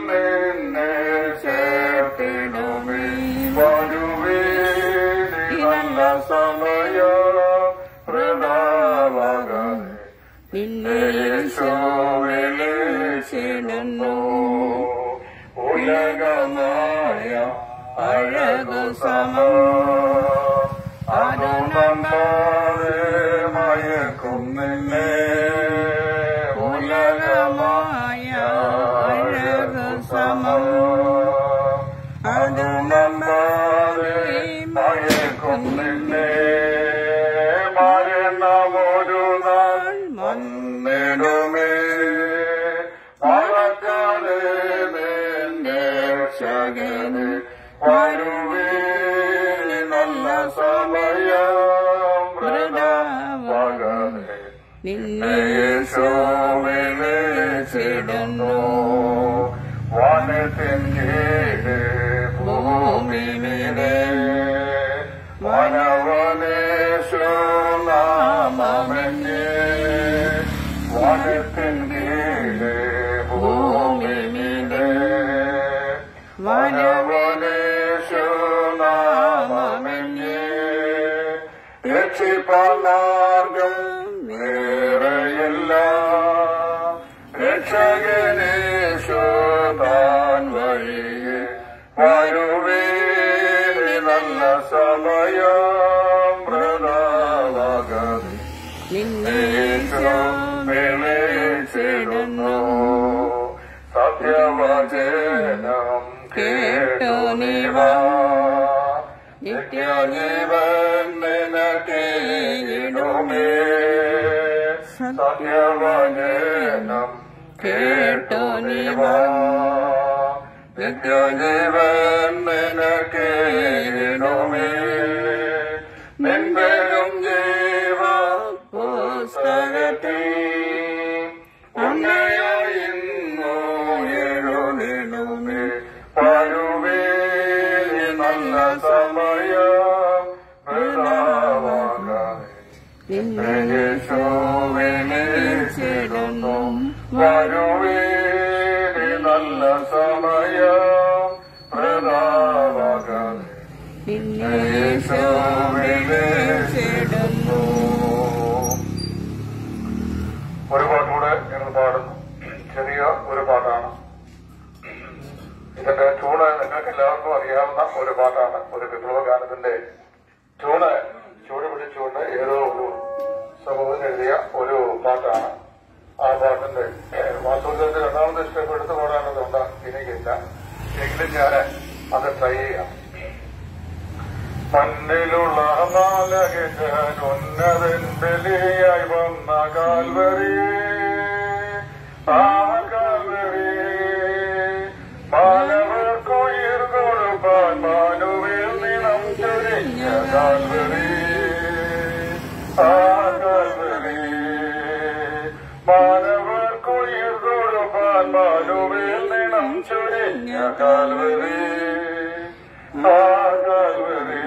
നിന്നെ ചേർത്തിടുമേ വരുവീടി നല്ല സമയം പ്രണാവകമേ നിന്നെ വിളിച്ചിടുന്നു ഉലകമായ അഴകു സമം അതു നമ്പാതെ മയക്കും നിന്നെ ഉലകമായ അഴകു സമം അതു നമ്പാതെ മയക്കും നിന്നെ മരണമൊരു നാൾ വന്നിടുമേ മറക്കാതെ നിന്റെ രക്ഷകന് വരുവീനി നല്ല സമയം വൃതാവകമേ നിന്നെ യേശോവിളിച്ചിടുന്നു വനത്തിൻ കീഴ് ഭൂമി മീതെ വനവനേശുനാമമെന്നെ വനത്തിൻ കീഴ് ഭൂമി മീതെ വനവനേശുനാമമെന്നെ രക്ഷിപ്പാൻ മാർഗം വേറെയല്ല രക്ഷകനേശോതാൻ വഴിയെ വരുവേലി നല്ല സമയം പ്രതാവകമേ നിന്നെ വിളിച്ചിടുന്നു സത്യവചനം കേട്ടു നീവ നിത്യജീവൻ നിനക്കേടുമേ സത്യവചനം കേട്ടു നീവ നിത്യജീവൻ നിനക്കേടുമേ നിൻപെരും ജീവ പുസ്തകത്തിൽ ഉന്നയായിരുന്നു എഴുതിടുമേ വരുവേലി നല്ല സമയം വൃതാവാകാതെ നിന്നെ യേശുവിളിച്ചിടുന്നു വരുവേലി നല്ല സമയം വൃതാവാകാതെ നിന്നെ വിളിച്ചിടുന്നു ഒരു പാട്ടുകൂടെ ഞങ്ങൾ പാടുന്നു ചെറിയ ഒരു പാട്ടാണ് ഇതിന്റെ ട്യൂണ് നിങ്ങൾക്ക് എല്ലാവർക്കും അറിയാവുന്ന ഒരു പാട്ടാണ് ഒരു വിപ്ലവ ഗാനത്തിന്റെ ട്യൂണ് ചൂട് പിടിച്ചുകൊണ്ട് ഏതോ ഒരു സമൂഹത്തിന് എഴുതിയ ഒരു പാട്ടാണ് ആ പാട്ടിന്റെ വാസ്തവത്തിൽ രണ്ടാമത്തെ സ്റ്റെപ്പ് എടുത്ത് പാടാനതുകൊണ്ട് എനിക്കില്ല എങ്കിലും ഞാൻ അത് ട്രൈ ചെയ്യാം മണ്ണിലുള്ള മാലകൻ ഉന്നതൻ ബലിയായി വന്ന കാൽവരി ആ കാൽവരി മാനവർക്കുയിർ കൊടുപ്പാൻ മാനുവിൽ നിണം ചൊരിഞ്ഞ കാൽവരി ആ കാൽവരി മാനവർക്കുയിർ കൊടുപ്പാൻ മാനുവിൽ നിണം ചൊരിഞ്ഞ കാൽവരി ആ കാൽവരി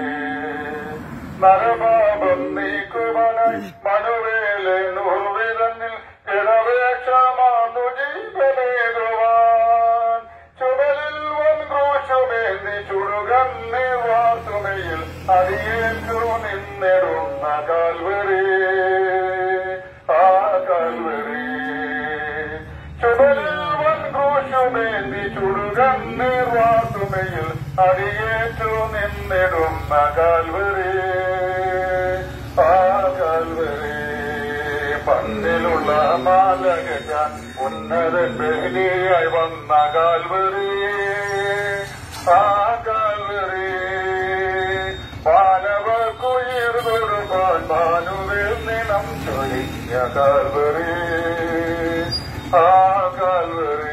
നരപാപം നീക്കുവാനായി മനുവേലെ നൂർവിതന്നിൽ ഇടവേക്ഷമാന്നു ജീവനേകുവാൻ ചുമലിൽ വൻ ക്രൂശുമേന്തി ചുടുകണ്ണി വാസുമയിൽ അടിയേറ്റു നിന്നിടുന്ന കാൽവരി ആ കാൽവരി ചുമലിൽ വൻ ക്രൂശുമേന്തി ചുടുകണ്ണീർ വാസുമയിൽ അടിയേറ്റു നിന്നിടുന്ന കാൽവരി ആ കാൽവരി പന്നിലുള്ള മാലകൻ ഉന്നതൻ ബലിയായി വന്ന കാൽവരി ആ കാൽവരി മാനവർക്കുയിർ കൊടുപ്പാൻ മാനുവിൽ നിണം ചൊരിഞ്ഞ കാൽവരി ആ കാൽവരി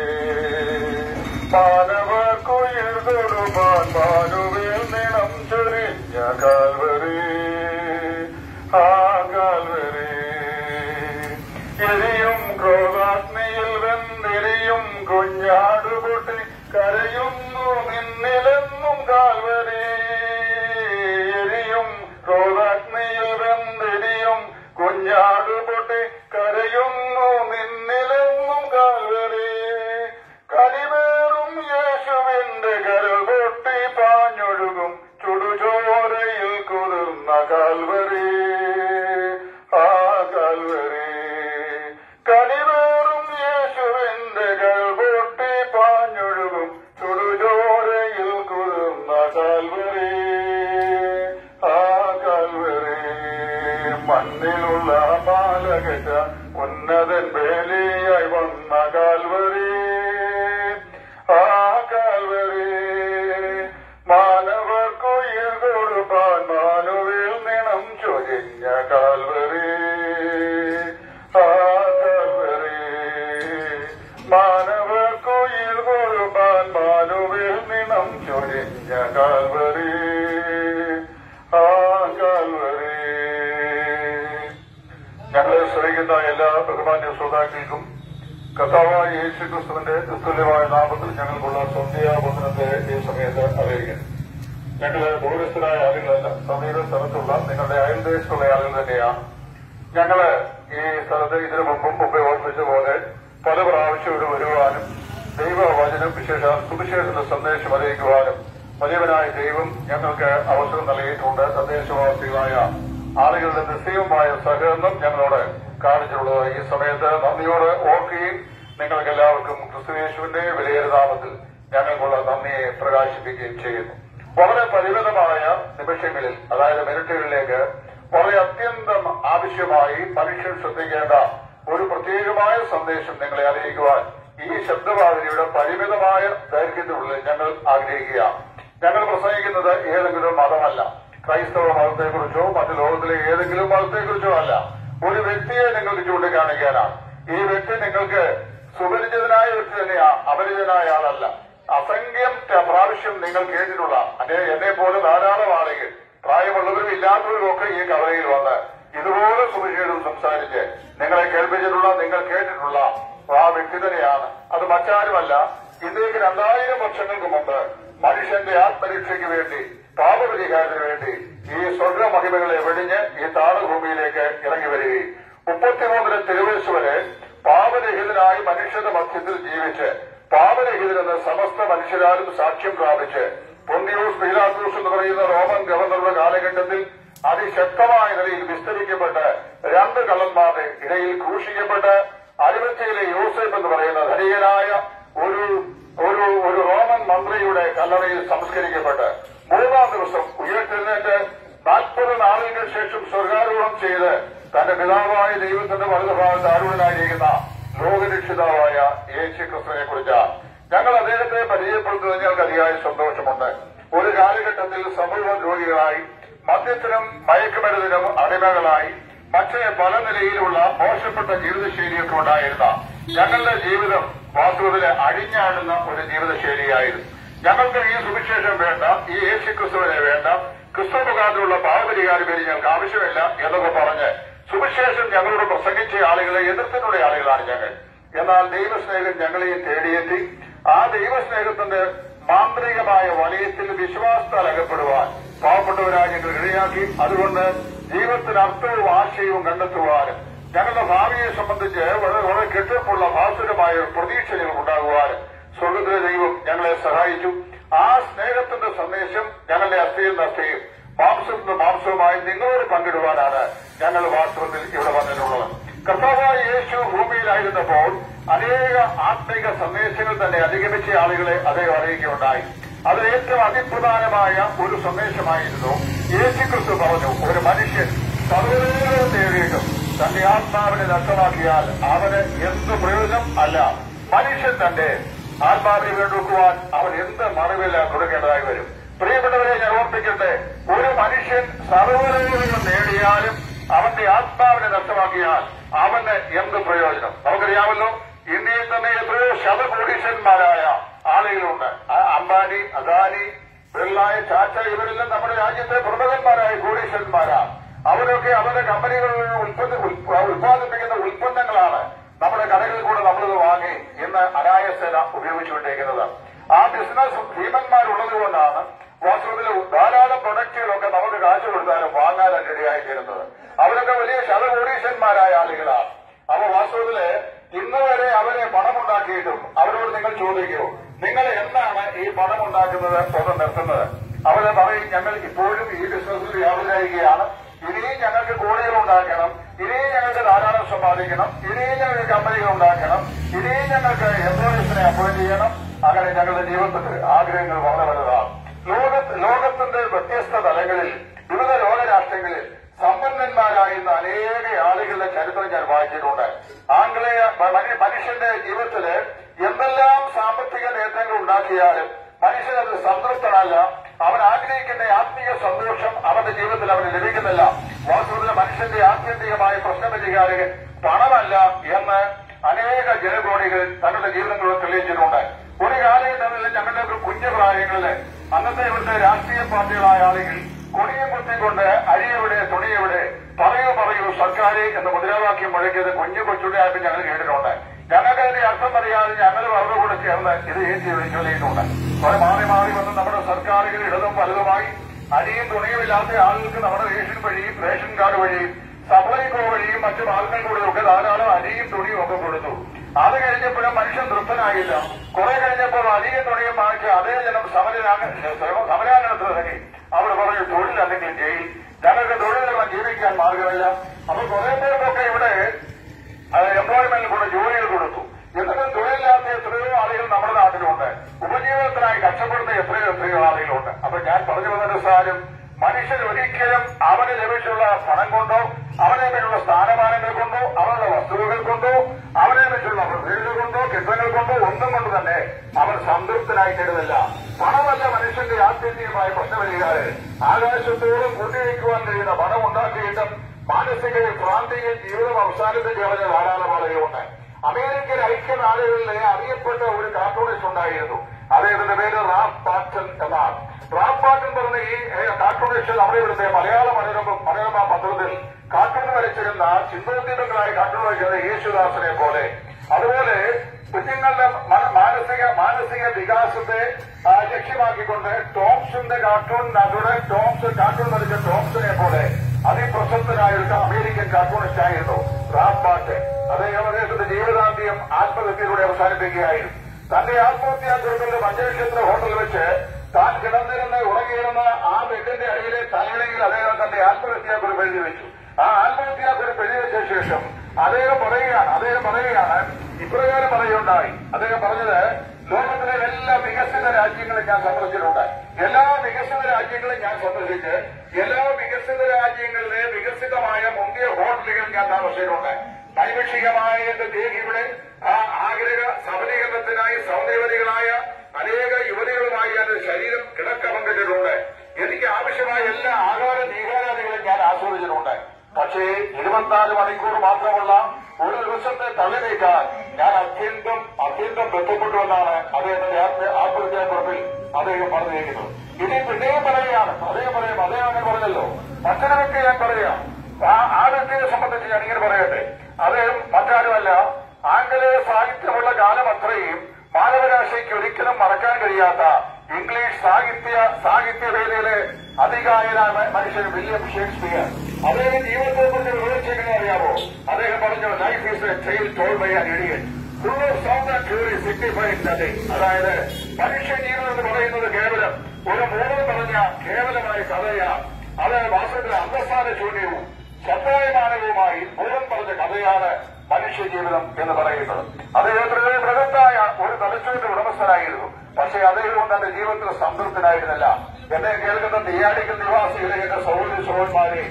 മാനവർക്കുയിർ കൊടുപ്പാൻ മാനുവിൽ നിണം ചൊരിഞ്ഞ കാൽവരി ആ കാൽവരി എരിയും ക്രോധാഗ്നിയിൽ വെന്തിരിയും കുഞ്ഞാടുപൊട്ടി കരയുന്നു നിന്നിലെന്നും കാൽവരി എരിയും ക്രോധാഗ്നിയിൽ വെന്തിരിയും കുഞ്ഞാടുപൊട്ടി കരയുന്നു നിന്നിലെന്നും കാൽവരി കലിവേ മണ്ണിലുള്ള പാലകറ്റ ഉന്നതൻ വേലിയായി വന്ന കാൽവരി ആ കാൽവരി മാനവർക്കുയിൽ കൊടുപ്പാൻ മാനുവിൽ നിണം ചൊരിഞ്ഞ കാൽവരി ആ കാൽവരി മാനവർക്കുയിൽ കൊടുപ്പാൻ മാനുവിൽ നിണം ചൊരിഞ്ഞ കാൽവരി ആ കാൽവരി ഞങ്ങളെ ശ്രമിക്കുന്ന എല്ലാ ബഹുമാന്യ ശ്രോതാക്കൾക്കും കഥാവായ യേശു ക്രിസ്തുവിന്റെ തുല്യമായ നാമത്തിൽ ഞങ്ങൾക്കുള്ള സന്ധ്യാബന്ധനത്തെ ഈ സമയത്ത് അറിയിക്കുന്നു ഞങ്ങള് ദൂരസ്ഥരായ ആളുകളല്ല സമീപ സ്ഥലത്തുള്ള നിങ്ങളുടെ അയൽദേശത്തുള്ള ആളുകൾ തന്നെയാണ് ഞങ്ങള് ഈ സ്ഥലത്ത് ഇതിനു മുമ്പും മുമ്പേ ഓർപ്പിച്ച പോലെ പല പ്രാവശ്യം ഇവിടെ വരുവാനും ദൈവവചനം വിശേഷ സുവിശേഷത്തിന്റെ സന്ദേശം അറിയിക്കുവാനും വലിയവനായ ദൈവം ഞങ്ങൾക്ക് അവസരം നൽകിയിട്ടുണ്ട് തദ്ദേശവാസികളായ ആളുകളുടെ നിശ്ചയവുമായ സഹകരണം ഞങ്ങളോട് കാണിച്ചിട്ടുള്ളത് ഈ സമയത്ത് നന്ദിയോട് ഓർക്കുകയും നിങ്ങൾക്ക് എല്ലാവർക്കും ക്രിസ്തുയേശുവിന്റെ വിലയേറുനാമത്തിൽ ഞങ്ങൾക്കുള്ള നന്ദിയെ പ്രകാശിപ്പിക്കുകയും ചെയ്യുന്നു വളരെ പരിമിതമായ നിമിഷങ്ങളിൽ അതായത് മിനിറ്റുകളിലേക്ക് വളരെ അത്യന്തം ആവശ്യമായി മനുഷ്യൻ ശ്രദ്ധിക്കേണ്ട ഒരു പ്രത്യേകമായ സന്ദേശം നിങ്ങളെ അറിയിക്കുവാൻ ഈ ശബ്ദവാഹിനിയുടെ പരിമിതമായ ദൈർഘ്യത്തിനുള്ളിൽ ഞങ്ങൾ ആഗ്രഹിക്കുകയാണ് ഞങ്ങൾ പ്രസംഗിക്കുന്നത് ഏതെങ്കിലും മതമല്ല ക്രൈസ്തവ മതത്തെക്കുറിച്ചോ മറ്റു ലോകത്തിലെ ഏതെങ്കിലും മതത്തെക്കുറിച്ചോ അല്ല ഒരു വ്യക്തിയെ നിങ്ങൾക്ക് ചൂണ്ടിക്കാണിക്കാനാണ് ഈ വ്യക്തി നിങ്ങൾക്ക് സുപരിചിതനായ വ്യക്തി തന്നെയാ അപരിചിതനായ ആളല്ല അസംഖ്യം ത- പ്രാവശ്യം നിങ്ങൾ കേട്ടിട്ടുള്ള അതെ എന്നെ പോലെ ധാരാളം ആളുകൾ പ്രായമുള്ളവരും ഇല്ലാത്തവരും ഒക്കെ ഈ കവലയിൽ വന്ന് ഇതുപോലെ സുവിശേഷം സംസാരിച്ച് നിങ്ങളെ കേൾപ്പിച്ചിട്ടുള്ള നിങ്ങൾ കേട്ടിട്ടുള്ള ആ വ്യക്തി തന്നെയാണ് അത് മറ്റാരുമല്ല ഇന്ത്യക്ക് രണ്ടായിരം വർഷങ്ങൾക്ക് മുമ്പ് മനുഷ്യന്റെ ആത്മരക്ഷയ്ക്ക് വേണ്ടി പാപപരിഹാരത്തിന് വേണ്ടി ഈ സ്വർഗ മഹിമകളെ വെടിഞ്ഞ് ഈ താളഭൂമിയിലേക്ക് ഇറങ്ങി വരികയും മുപ്പത്തിമൂന്നിന് തിരുവയസ് വരെ പാപരഹിതനായി മനുഷ്യന്റെ മധ്യത്തിൽ ജീവിച്ച് പാപരഹിതരെന്ന് സമസ്ത മനുഷ്യരാലും സാക്ഷ്യം പ്രാപിച്ച് പൊന്തിയൂസ് പീലാത്തൂസ് എന്ന് പറയുന്ന റോമൻ ഗവർണറുടെ കാലഘട്ടത്തിൽ അതിശക്തമായ നിലയിൽ വിസ്തരിക്കപ്പെട്ട് രണ്ട് കള്ളന്മാരുടെ ഇടയിൽ ക്രൂശിക്കപ്പെട്ട് അരുവച്ചയിലെ യൂസഫ് എന്ന് പറയുന്ന ധനികനായ ഒരു ഒരു ഒരു റോമൻ മന്ത്രിയുടെ കല്ലറയിൽ സംസ്കരിക്കപ്പെട്ട് മൂന്നാം ദിവസം ഉയർത്തെഴുന്നേറ്റ് നാൽപ്പത് നാളുകൾക്ക് ശേഷം സ്വർഗാരോഹണം ചെയ്ത് തന്റെ പിതാവായ ദൈവത്തിന്റെ വലതുഭാഗത്ത് ആരൂഢനായിരിക്കുന്ന ലോകരക്ഷിതാവായ യേശു ക്രിസ്തുവിനെ കുറിച്ച് ഞങ്ങൾ അദ്ദേഹത്തെ പരിചയപ്പെടുത്തുന്നതിൽ ഞങ്ങൾക്ക് അതിയായ സന്തോഷമുണ്ട് ഒരു കാലഘട്ടത്തിൽ സമൂഹ രോഗികളായി മദ്യത്തിനും മയക്കുമരുന്നിനും അടിമകളായി മറ്റ് പല നിലയിലുള്ള മോശപ്പെട്ട ജീവിതശൈലിയൊക്കെ ഉണ്ടായിരുന്ന ഞങ്ങളുടെ ജീവിതം വാസ്തവത്തിൽ അഴിഞ്ഞാടുന്ന ഒരു ജീവിതശൈലിയായിരുന്നു ഞങ്ങൾക്ക് ഈ സുവിശേഷം വേണ്ട ഈ യേശു ക്രിസ്തുവിനെ വേണ്ട ക്രിസ്തു മുഖാന്തരമുള്ള പാവപരിഹാരം പേര് ഞങ്ങൾക്ക് ആവശ്യമില്ല എന്നൊക്കെ പറഞ്ഞ് സുവിശേഷം ഞങ്ങളോട് പ്രസംഗിച്ച ആളുകളെ എതിർത്തിട്ടുള്ള ആളുകളാണ് ഞങ്ങൾ എന്നാൽ ദൈവസ്നേഹം ഞങ്ങളെയും തേടിയെത്തി ആ ദൈവസ്നേഹത്തിന്റെ മാന്ത്രികമായ വലയത്തിൽ വിശ്വാസത്താൽ അകപ്പെടുവാൻ പാവപ്പെട്ടവരായി ഞങ്ങൾ ഇടയാക്കി അതുകൊണ്ട് ജീവിതത്തിന് അർത്ഥവും ആശയവും കണ്ടെത്തുവാനും ഞങ്ങളുടെ ഭാവിയെ സംബന്ധിച്ച് വളരെ വളരെ കെട്ടിടപ്പുള്ള ഭാസുരമായ ഒരു പ്രതീക്ഷ ഞങ്ങൾക്ക് ഉണ്ടാകുവാനും സ്വർഗത്തിലെ ദൈവം ഞങ്ങളെ സഹായിച്ചു ആ സ്നേഹത്തിന്റെ സന്ദേശം ഞങ്ങളുടെ അസ്ഥിയിൽ അസ്ഥിയും മാംസത്തിന്റെ മാംസവുമായി നിങ്ങളോട് പങ്കിടുവാനാണ് ഞങ്ങൾ വാസ്തവത്തിൽ ഇവിടെ വന്നിട്ടുള്ളത് കർത്താവായ യേശു ഭൂമിയിലായിരുന്നപ്പോൾ അനേക ആത്മീക സന്ദേശങ്ങൾ തന്നെ അധിഗമിച്ച ആളുകളെ അദ്ദേഹം അറിയിക്കുകയുണ്ടായി അത് ഏറ്റവും അതിപ്രധാനമായ ഒരു സന്ദേശമായിരുന്നു യേശു ക്രിസ്തു പറഞ്ഞു ഒരു മനുഷ്യൻ സർവ്വതയും നേടിയിട്ടും തന്റെ ആത്മാവിനെ നഷ്ടമാക്കിയാൽ അവന് എന്ത് പ്രയോജനം അല്ല മനുഷ്യൻ തന്റെ ആത്മാവിനെ വീണ്ടെടുക്കുവാൻ അവൻ എന്ത് മറിവില്ല കൊടുക്കേണ്ടതായി വരും പ്രിയപ്പെട്ടവരെ ഞാൻ ഓർപ്പിക്കട്ടെ ഒരു മനുഷ്യൻ സർവ്വതയും നേടിയാലും അവന്റെ ആത്മാവിനെ നഷ്ടമാക്കിയാൽ അവന് എന്ത് പ്രയോജനം നമുക്കറിയാമല്ലോ ഇന്ത്യയിൽ തന്നെ എത്രയോ ശതകോടീശ്വരന്മാരായ ആളുകളുണ്ട് ആ- അംബാനി അദാനി ബിർളായ ടാറ്റ ഇവരെല്ലാം നമ്മുടെ രാജ്യത്തെ പ്രമുഖന്മാരായ കോടീശ്വരന്മാരാണ് അവരൊക്കെ അവരുടെ കമ്പനികളിൽ ഉൽപ്പന്ന ഉൽപ്പ- ഉൽപ്പാദിപ്പിക്കുന്ന ഉൽപ്പന്നങ്ങളാണ് നമ്മുടെ കടകളിൽ കൂടെ നമ്മളിത് വാങ്ങി ഇന്ന് അനായസേന ഉപയോഗിച്ചുകൊണ്ടിരിക്കുന്നത് ആ ബിസിനസ് ഭീമന്മാരുള്ളത് കൊണ്ടാണ് വാസ്തവത്തിൽ ധാരാളം പ്രൊഡക്റ്റുകളൊക്കെ നമുക്ക് കാശ് കൊടുത്താലും വാങ്ങാൻ ഇടയായിത്തീരുന്നത് അവരൊക്കെ വലിയ ശതകോടീശന്മാരായ ആളുകളാണ് അപ്പൊ വാസ്തവത്തില് ഇന്ന് വരെ അവരെ പണമുണ്ടാക്കിയിട്ടും അവരോട് നിങ്ങൾ ചോദിക്കൂ നിങ്ങൾ എന്താണ് ഈ പണം ഉണ്ടാക്കുന്നത് ഒന്ന് നിർത്തുന്നത് അവര് പറയും ഞങ്ങൾ ഇപ്പോഴും ഈ ബിസിനസ്സിൽ വ്യാപൃതരായിരിക്കുകയാണ് ഇനിയും ഞങ്ങൾക്ക് കോടികൾ ഉണ്ടാക്കണം ഇനിയും ഞങ്ങൾക്ക് ധാരാളം സമ്പാദിക്കണം ഇനിയും ഞങ്ങൾക്ക് കമ്പനികൾ ഉണ്ടാക്കണം ഇനിയും ഞങ്ങൾക്ക് എംപ്ലോയീസിനെ അപ്പോയിന്റ് ചെയ്യണം അങ്ങനെ ഞങ്ങളുടെ ജീവിതത്തിൽ ആഗ്രഹങ്ങൾ വളരെ വലുതാണ് ലോക ലോകത്തിന്റെ വ്യത്യസ്ത തലങ്ങളിൽ വിവിധ ലോകരാഷ്ട്രങ്ങളിൽ സമ്പന്നന്മാരായിരുന്ന അനേക ആളുകളുടെ ചരിത്രം ഞാൻ വായിച്ചിട്ടുണ്ട് ആംഗ്ലേയ മ- മനുഷ്യന്റെ ജീവിതത്തില് എന്തെല്ലാം സാമ്പത്തിക നേട്ടങ്ങൾ ഉണ്ടാക്കിയാലും മനുഷ്യൻ അത് സംതൃപ്തനല്ല അവൻ ആഗ്രഹിക്കുന്ന ആത്മീയ സന്തോഷം അവന്റെ ജീവിതത്തിൽ അവന് ലഭിക്കുന്നില്ല വാസ്തവത്തിൽ മനുഷ്യന്റെ ആത്യന്തികമായ പ്രശ്നപരിഹാരകൻ പണമല്ല എന്ന് അനേക ജനകോടികൾ തങ്ങളുടെ ജീവിതങ്ങളിൽ തെളിയിച്ചിട്ടുണ്ട് ഒരു കാലഘട്ടത്തിൽ ഞങ്ങളുടെ കുഞ്ഞു പ്രായങ്ങളില് അന്നത്തെ ഇവിടുത്തെ രാഷ്ട്രീയ പാർട്ടികളായ ആളുകൾ കൊടിയും കുത്തിക്കൊണ്ട് അരിയെവിടെ തുണിയെവിടെ പറയൂ പറയൂ സർക്കാർ എന്ന മുദ്രാവാക്യം മുഴക്കിയത് കുഞ്ഞു കൊച്ചുണ്ടായപ്പോൾ ഞങ്ങൾ കേട്ടിട്ടുണ്ട് ഞങ്ങൾക്ക് അതിന്റെ അർത്ഥം അറിയാതെ ഞങ്ങൾ അവരുടെ കൂടെ ചേർന്ന് ഇത് ഏറ്റി വിളിച്ചു ചെയ്യുന്നുണ്ട് കുറെ മാറി മാറി വന്ന് നമ്മുടെ സർക്കാരുകൾ ഇടതും വലുതുമായി അരിയും തുണിയുമില്ലാത്ത ആളുകൾക്ക് നമ്മുടെ റേഷൻ വഴിയും റേഷൻ കാർഡ് വഴിയും സപ്ലൈകോ വഴിയും മറ്റു മാർഗങ്ങളിലൂടെയൊക്കെ ധാരാളം അരിയും തുണിയും ഒക്കെ കൊടുത്തു അത് കഴിഞ്ഞപ്പോഴും മനുഷ്യൻ തൃപ്തനായില്ല കുറെ കഴിഞ്ഞപ്പോൾ അരിയും തുണിയും വാങ്ങിച്ച് അതേ ജനം സമരരാഗ സമരാഗണത്തിൽ ഇറങ്ങി അവർ പറഞ്ഞു തൊഴിൽ അല്ലെങ്കിൽ ജയിൽ ഞങ്ങൾക്ക് തൊഴിലുള്ള ജീവിക്കാൻ മാർഗമില്ല അപ്പൊ കുറെ പേർക്കൊക്കെ ഇവിടെ എംപ്ലോയ്മെന്റിൽ കൂടെ ജോലികൾ കൊടുത്തു എന്നിട്ടും തൊഴിലില്ലാത്ത എത്രയോ ആളുകൾ നമ്മുടെ നാട്ടിലുണ്ട് ഉപജീവനത്തിനായി കഷ്ടപ്പെടുന്ന എത്രയോ എത്രയോ ആളുകളുണ്ട് അപ്പൊ ഞാൻ പറഞ്ഞു വന്നൊരു സാരം മനുഷ്യൻ ഒരിക്കലും അവന് ലഭിച്ചുള്ള പണം കൊണ്ടോ അവന് ലഭിച്ചുള്ള സ്ഥാനമാനങ്ങൾ കൊണ്ടോ അവരുടെ വസ്തുതകൾ കൊണ്ടോ അവനെ ലഭിച്ചുള്ള വീട് കൊണ്ടോ കെട്ടിടങ്ങൾ കൊണ്ടോ ഒന്നും കൊണ്ട് തന്നെ അവൻ സംതൃപ്തനായി തരുന്നില്ല പണമല്ല മനുഷ്യന്റെ ആത്യന്തികമായ പ്രശ്നപരിഹാരം ആകാശത്തോടും കൂട്ടിവയ്ക്കുവാൻ കഴിയുന്ന പണം ഉണ്ടാക്കിയിട്ടും മാനസിക ഭ്രാന്തിയും ജീവിതം അവസാനത്തിൽ കളഞ്ഞ ധാരാളം ആളുകളുണ്ട് അമേരിക്കൻ ഐക്യനാടുകളിലെ അറിയപ്പെട്ട ഒരു കാർട്ടൂണിസ്റ്റ് ഉണ്ടായിരുന്നു അദ്ദേഹത്തിന്റെ പേര് റാഫ് പാറ്റൻ എന്നാണ് റാഫ് പാറ്റൻ പറഞ്ഞ ഈ കാർട്ടൂണിസ്റ്റ് നമ്മുടെ ഇവിടുത്തെ മലയാള മനോരമ മനോരമ പത്രത്തിൽ കാർട്ടൂൺ വരച്ചിരുന്ന ചിന്തോദ്യമങ്ങളായ കാർട്ടൂൺ വരച്ചിരുന്ന യേശുദാസിനെ പോലെ അതുപോലെ കുഞ്ഞുങ്ങളുടെ മ- മാനസിക മാനസിക വികാസത്തെ ആ, ലക്ഷ്യമാക്കിക്കൊണ്ട് ടോംസിന്റെ കാർട്ടൂൺ അതുടെ ടോംസ് കാർട്ടൂൺ വരച്ച ടോംസിനെ പോലെ അതിപ്രശസ്തനായ ഒരു അമേരിക്കൻ കാർട്ടൂണിസ്റ്റ് ആയിരുന്നു റാഫ് പാട്ട് അദ്ദേഹം അദ്ദേഹത്തിന്റെ ജീവിതാന്ത്യം ആത്മഹത്യയിലൂടെ അവസാനിപ്പിക്കുകയായിരുന്നു തന്റെ ആത്മഹത്യാ കുറിപ്പിന്റെ മഞ്ചനക്ഷേത്ര ഹോട്ടലിൽ വെച്ച് താൻ കിടന്നിരുന്ന് ഉറങ്ങിയിരുന്ന ആ ബെഡിന്റെ അടിയിലെ തലയിണയിൽ അദ്ദേഹം തന്റെ ആത്മഹത്യാ കുറിപ്പ് എഴുതി വെച്ചു ആ ആത്മഹത്യാ കുറിപ്പ് എഴുതി വെച്ച ശേഷം അദ്ദേഹം പറയുകയാണ് അദ്ദേഹം പറയുകയാണ് ഇപ്രകാരം പറയുകയുണ്ടായി അദ്ദേഹം പറഞ്ഞത് ലോകത്തിലെ എല്ലാ വികസിത രാജ്യങ്ങളും ഞാൻ സന്ദർശിച്ചിട്ടുണ്ട് എല്ലാ വികസിത രാജ്യങ്ങളും ഞാൻ സന്ദർശിച്ച് എല്ലാ വികസിത രാജ്യങ്ങളിലെ വികസിതമായ മുന്തിയ ഹോട്ടലുകൾ ഞാൻ താമസിച്ചിട്ടുണ്ട് നൈമിഷികമായ എന്റെ ദേഹിയുടെ ആ ആഗ്രഹ സബലീകരണത്തിനായി സൗന്ദര്യവതികളായ അനേക യുവതികളുമായി ഞാൻ ശരീരം കിടക്ക പങ്കിട്ടിട്ടുണ്ട് എനിക്ക് ആവശ്യമായ എല്ലാ ആഹാര നീഹാരാദികളും ഞാൻ ആസ്വദിച്ചിട്ടുണ്ട് പക്ഷേ ഇരുപത്തിനാല് മണിക്കൂർ മാത്രമുള്ള ഒരു ദിവസത്തെ തള്ളി നീക്കാൻ ഞാൻ അത്യന്തം അത്യന്തം ബന്ധപ്പെട്ടുവെന്നാണ് അദ്ദേഹത്തിന്റെ ആത്മ- ആത്മഹത്യാക്കുറിപ്പിൽ അദ്ദേഹം പറഞ്ഞിരിക്കുന്നത് ഇനി പിന്നെയും പറയുകയാണ് അദ്ദേഹം പറയും അദ്ദേഹം അങ്ങനെ പറഞ്ഞല്ലോ മറ്റൊരു വ്യക്തി ഞാൻ പറയാം ആ ആ വ്യക്തിയെ സംബന്ധിച്ച് ഞാൻ ഇങ്ങനെ പറയട്ടെ അദ്ദേഹം മറ്റാരുമല്ല ആംഗലേയ സാഹിത്യമുള്ള കാലം അത്രയും മാനവരാശിക്ക് ഒരിക്കലും മറക്കാൻ കഴിയാത്ത ഇംഗ്ലീഷ് സാഹിത്യ സാഹിത്യവേദിയിലെ അതികായനായ മനുഷ്യൻ വില്യം ഷേക്സ്പിയർ അദ്ദേഹം ജീവിതത്തെ കുറിച്ച് വിവരിച്ചെങ്ങനെ അറിയാമോ അദ്ദേഹം പറഞ്ഞു life is a tale told by an idiot full of sound and fury signified nothing അതായത് മനുഷ്യ ജീവിതം എന്ന് പറയുന്നത് കേവലം ഒരു മൂലം പറഞ്ഞ കേവലമായ കഥയാണ് അത് വാസ്തവത്തിൽ അന്തസ്ഥാന ശൂന്യവും ശബ്ദായമാനവുമായി മൂലം പറഞ്ഞ കഥയാണ് മനുഷ്യജീവിതം എന്ന് പറയുന്നത് അദ്ദേഹത്തിന് ബൃഹത്തായ ഒരു തലച്ചോറിന്റെ ഉടമസ്ഥനായിരുന്നു പക്ഷേ അദ്ദേഹം തന്റെ ജീവിതത്തിൽ സംതൃപ്തനായിരുന്നില്ല എന്നെ കേൾക്കുന്ന തീയാടിക്കൽ നിവാസികളെ എന്റെ സൗഹൃദ സഹോദരന്മാരെ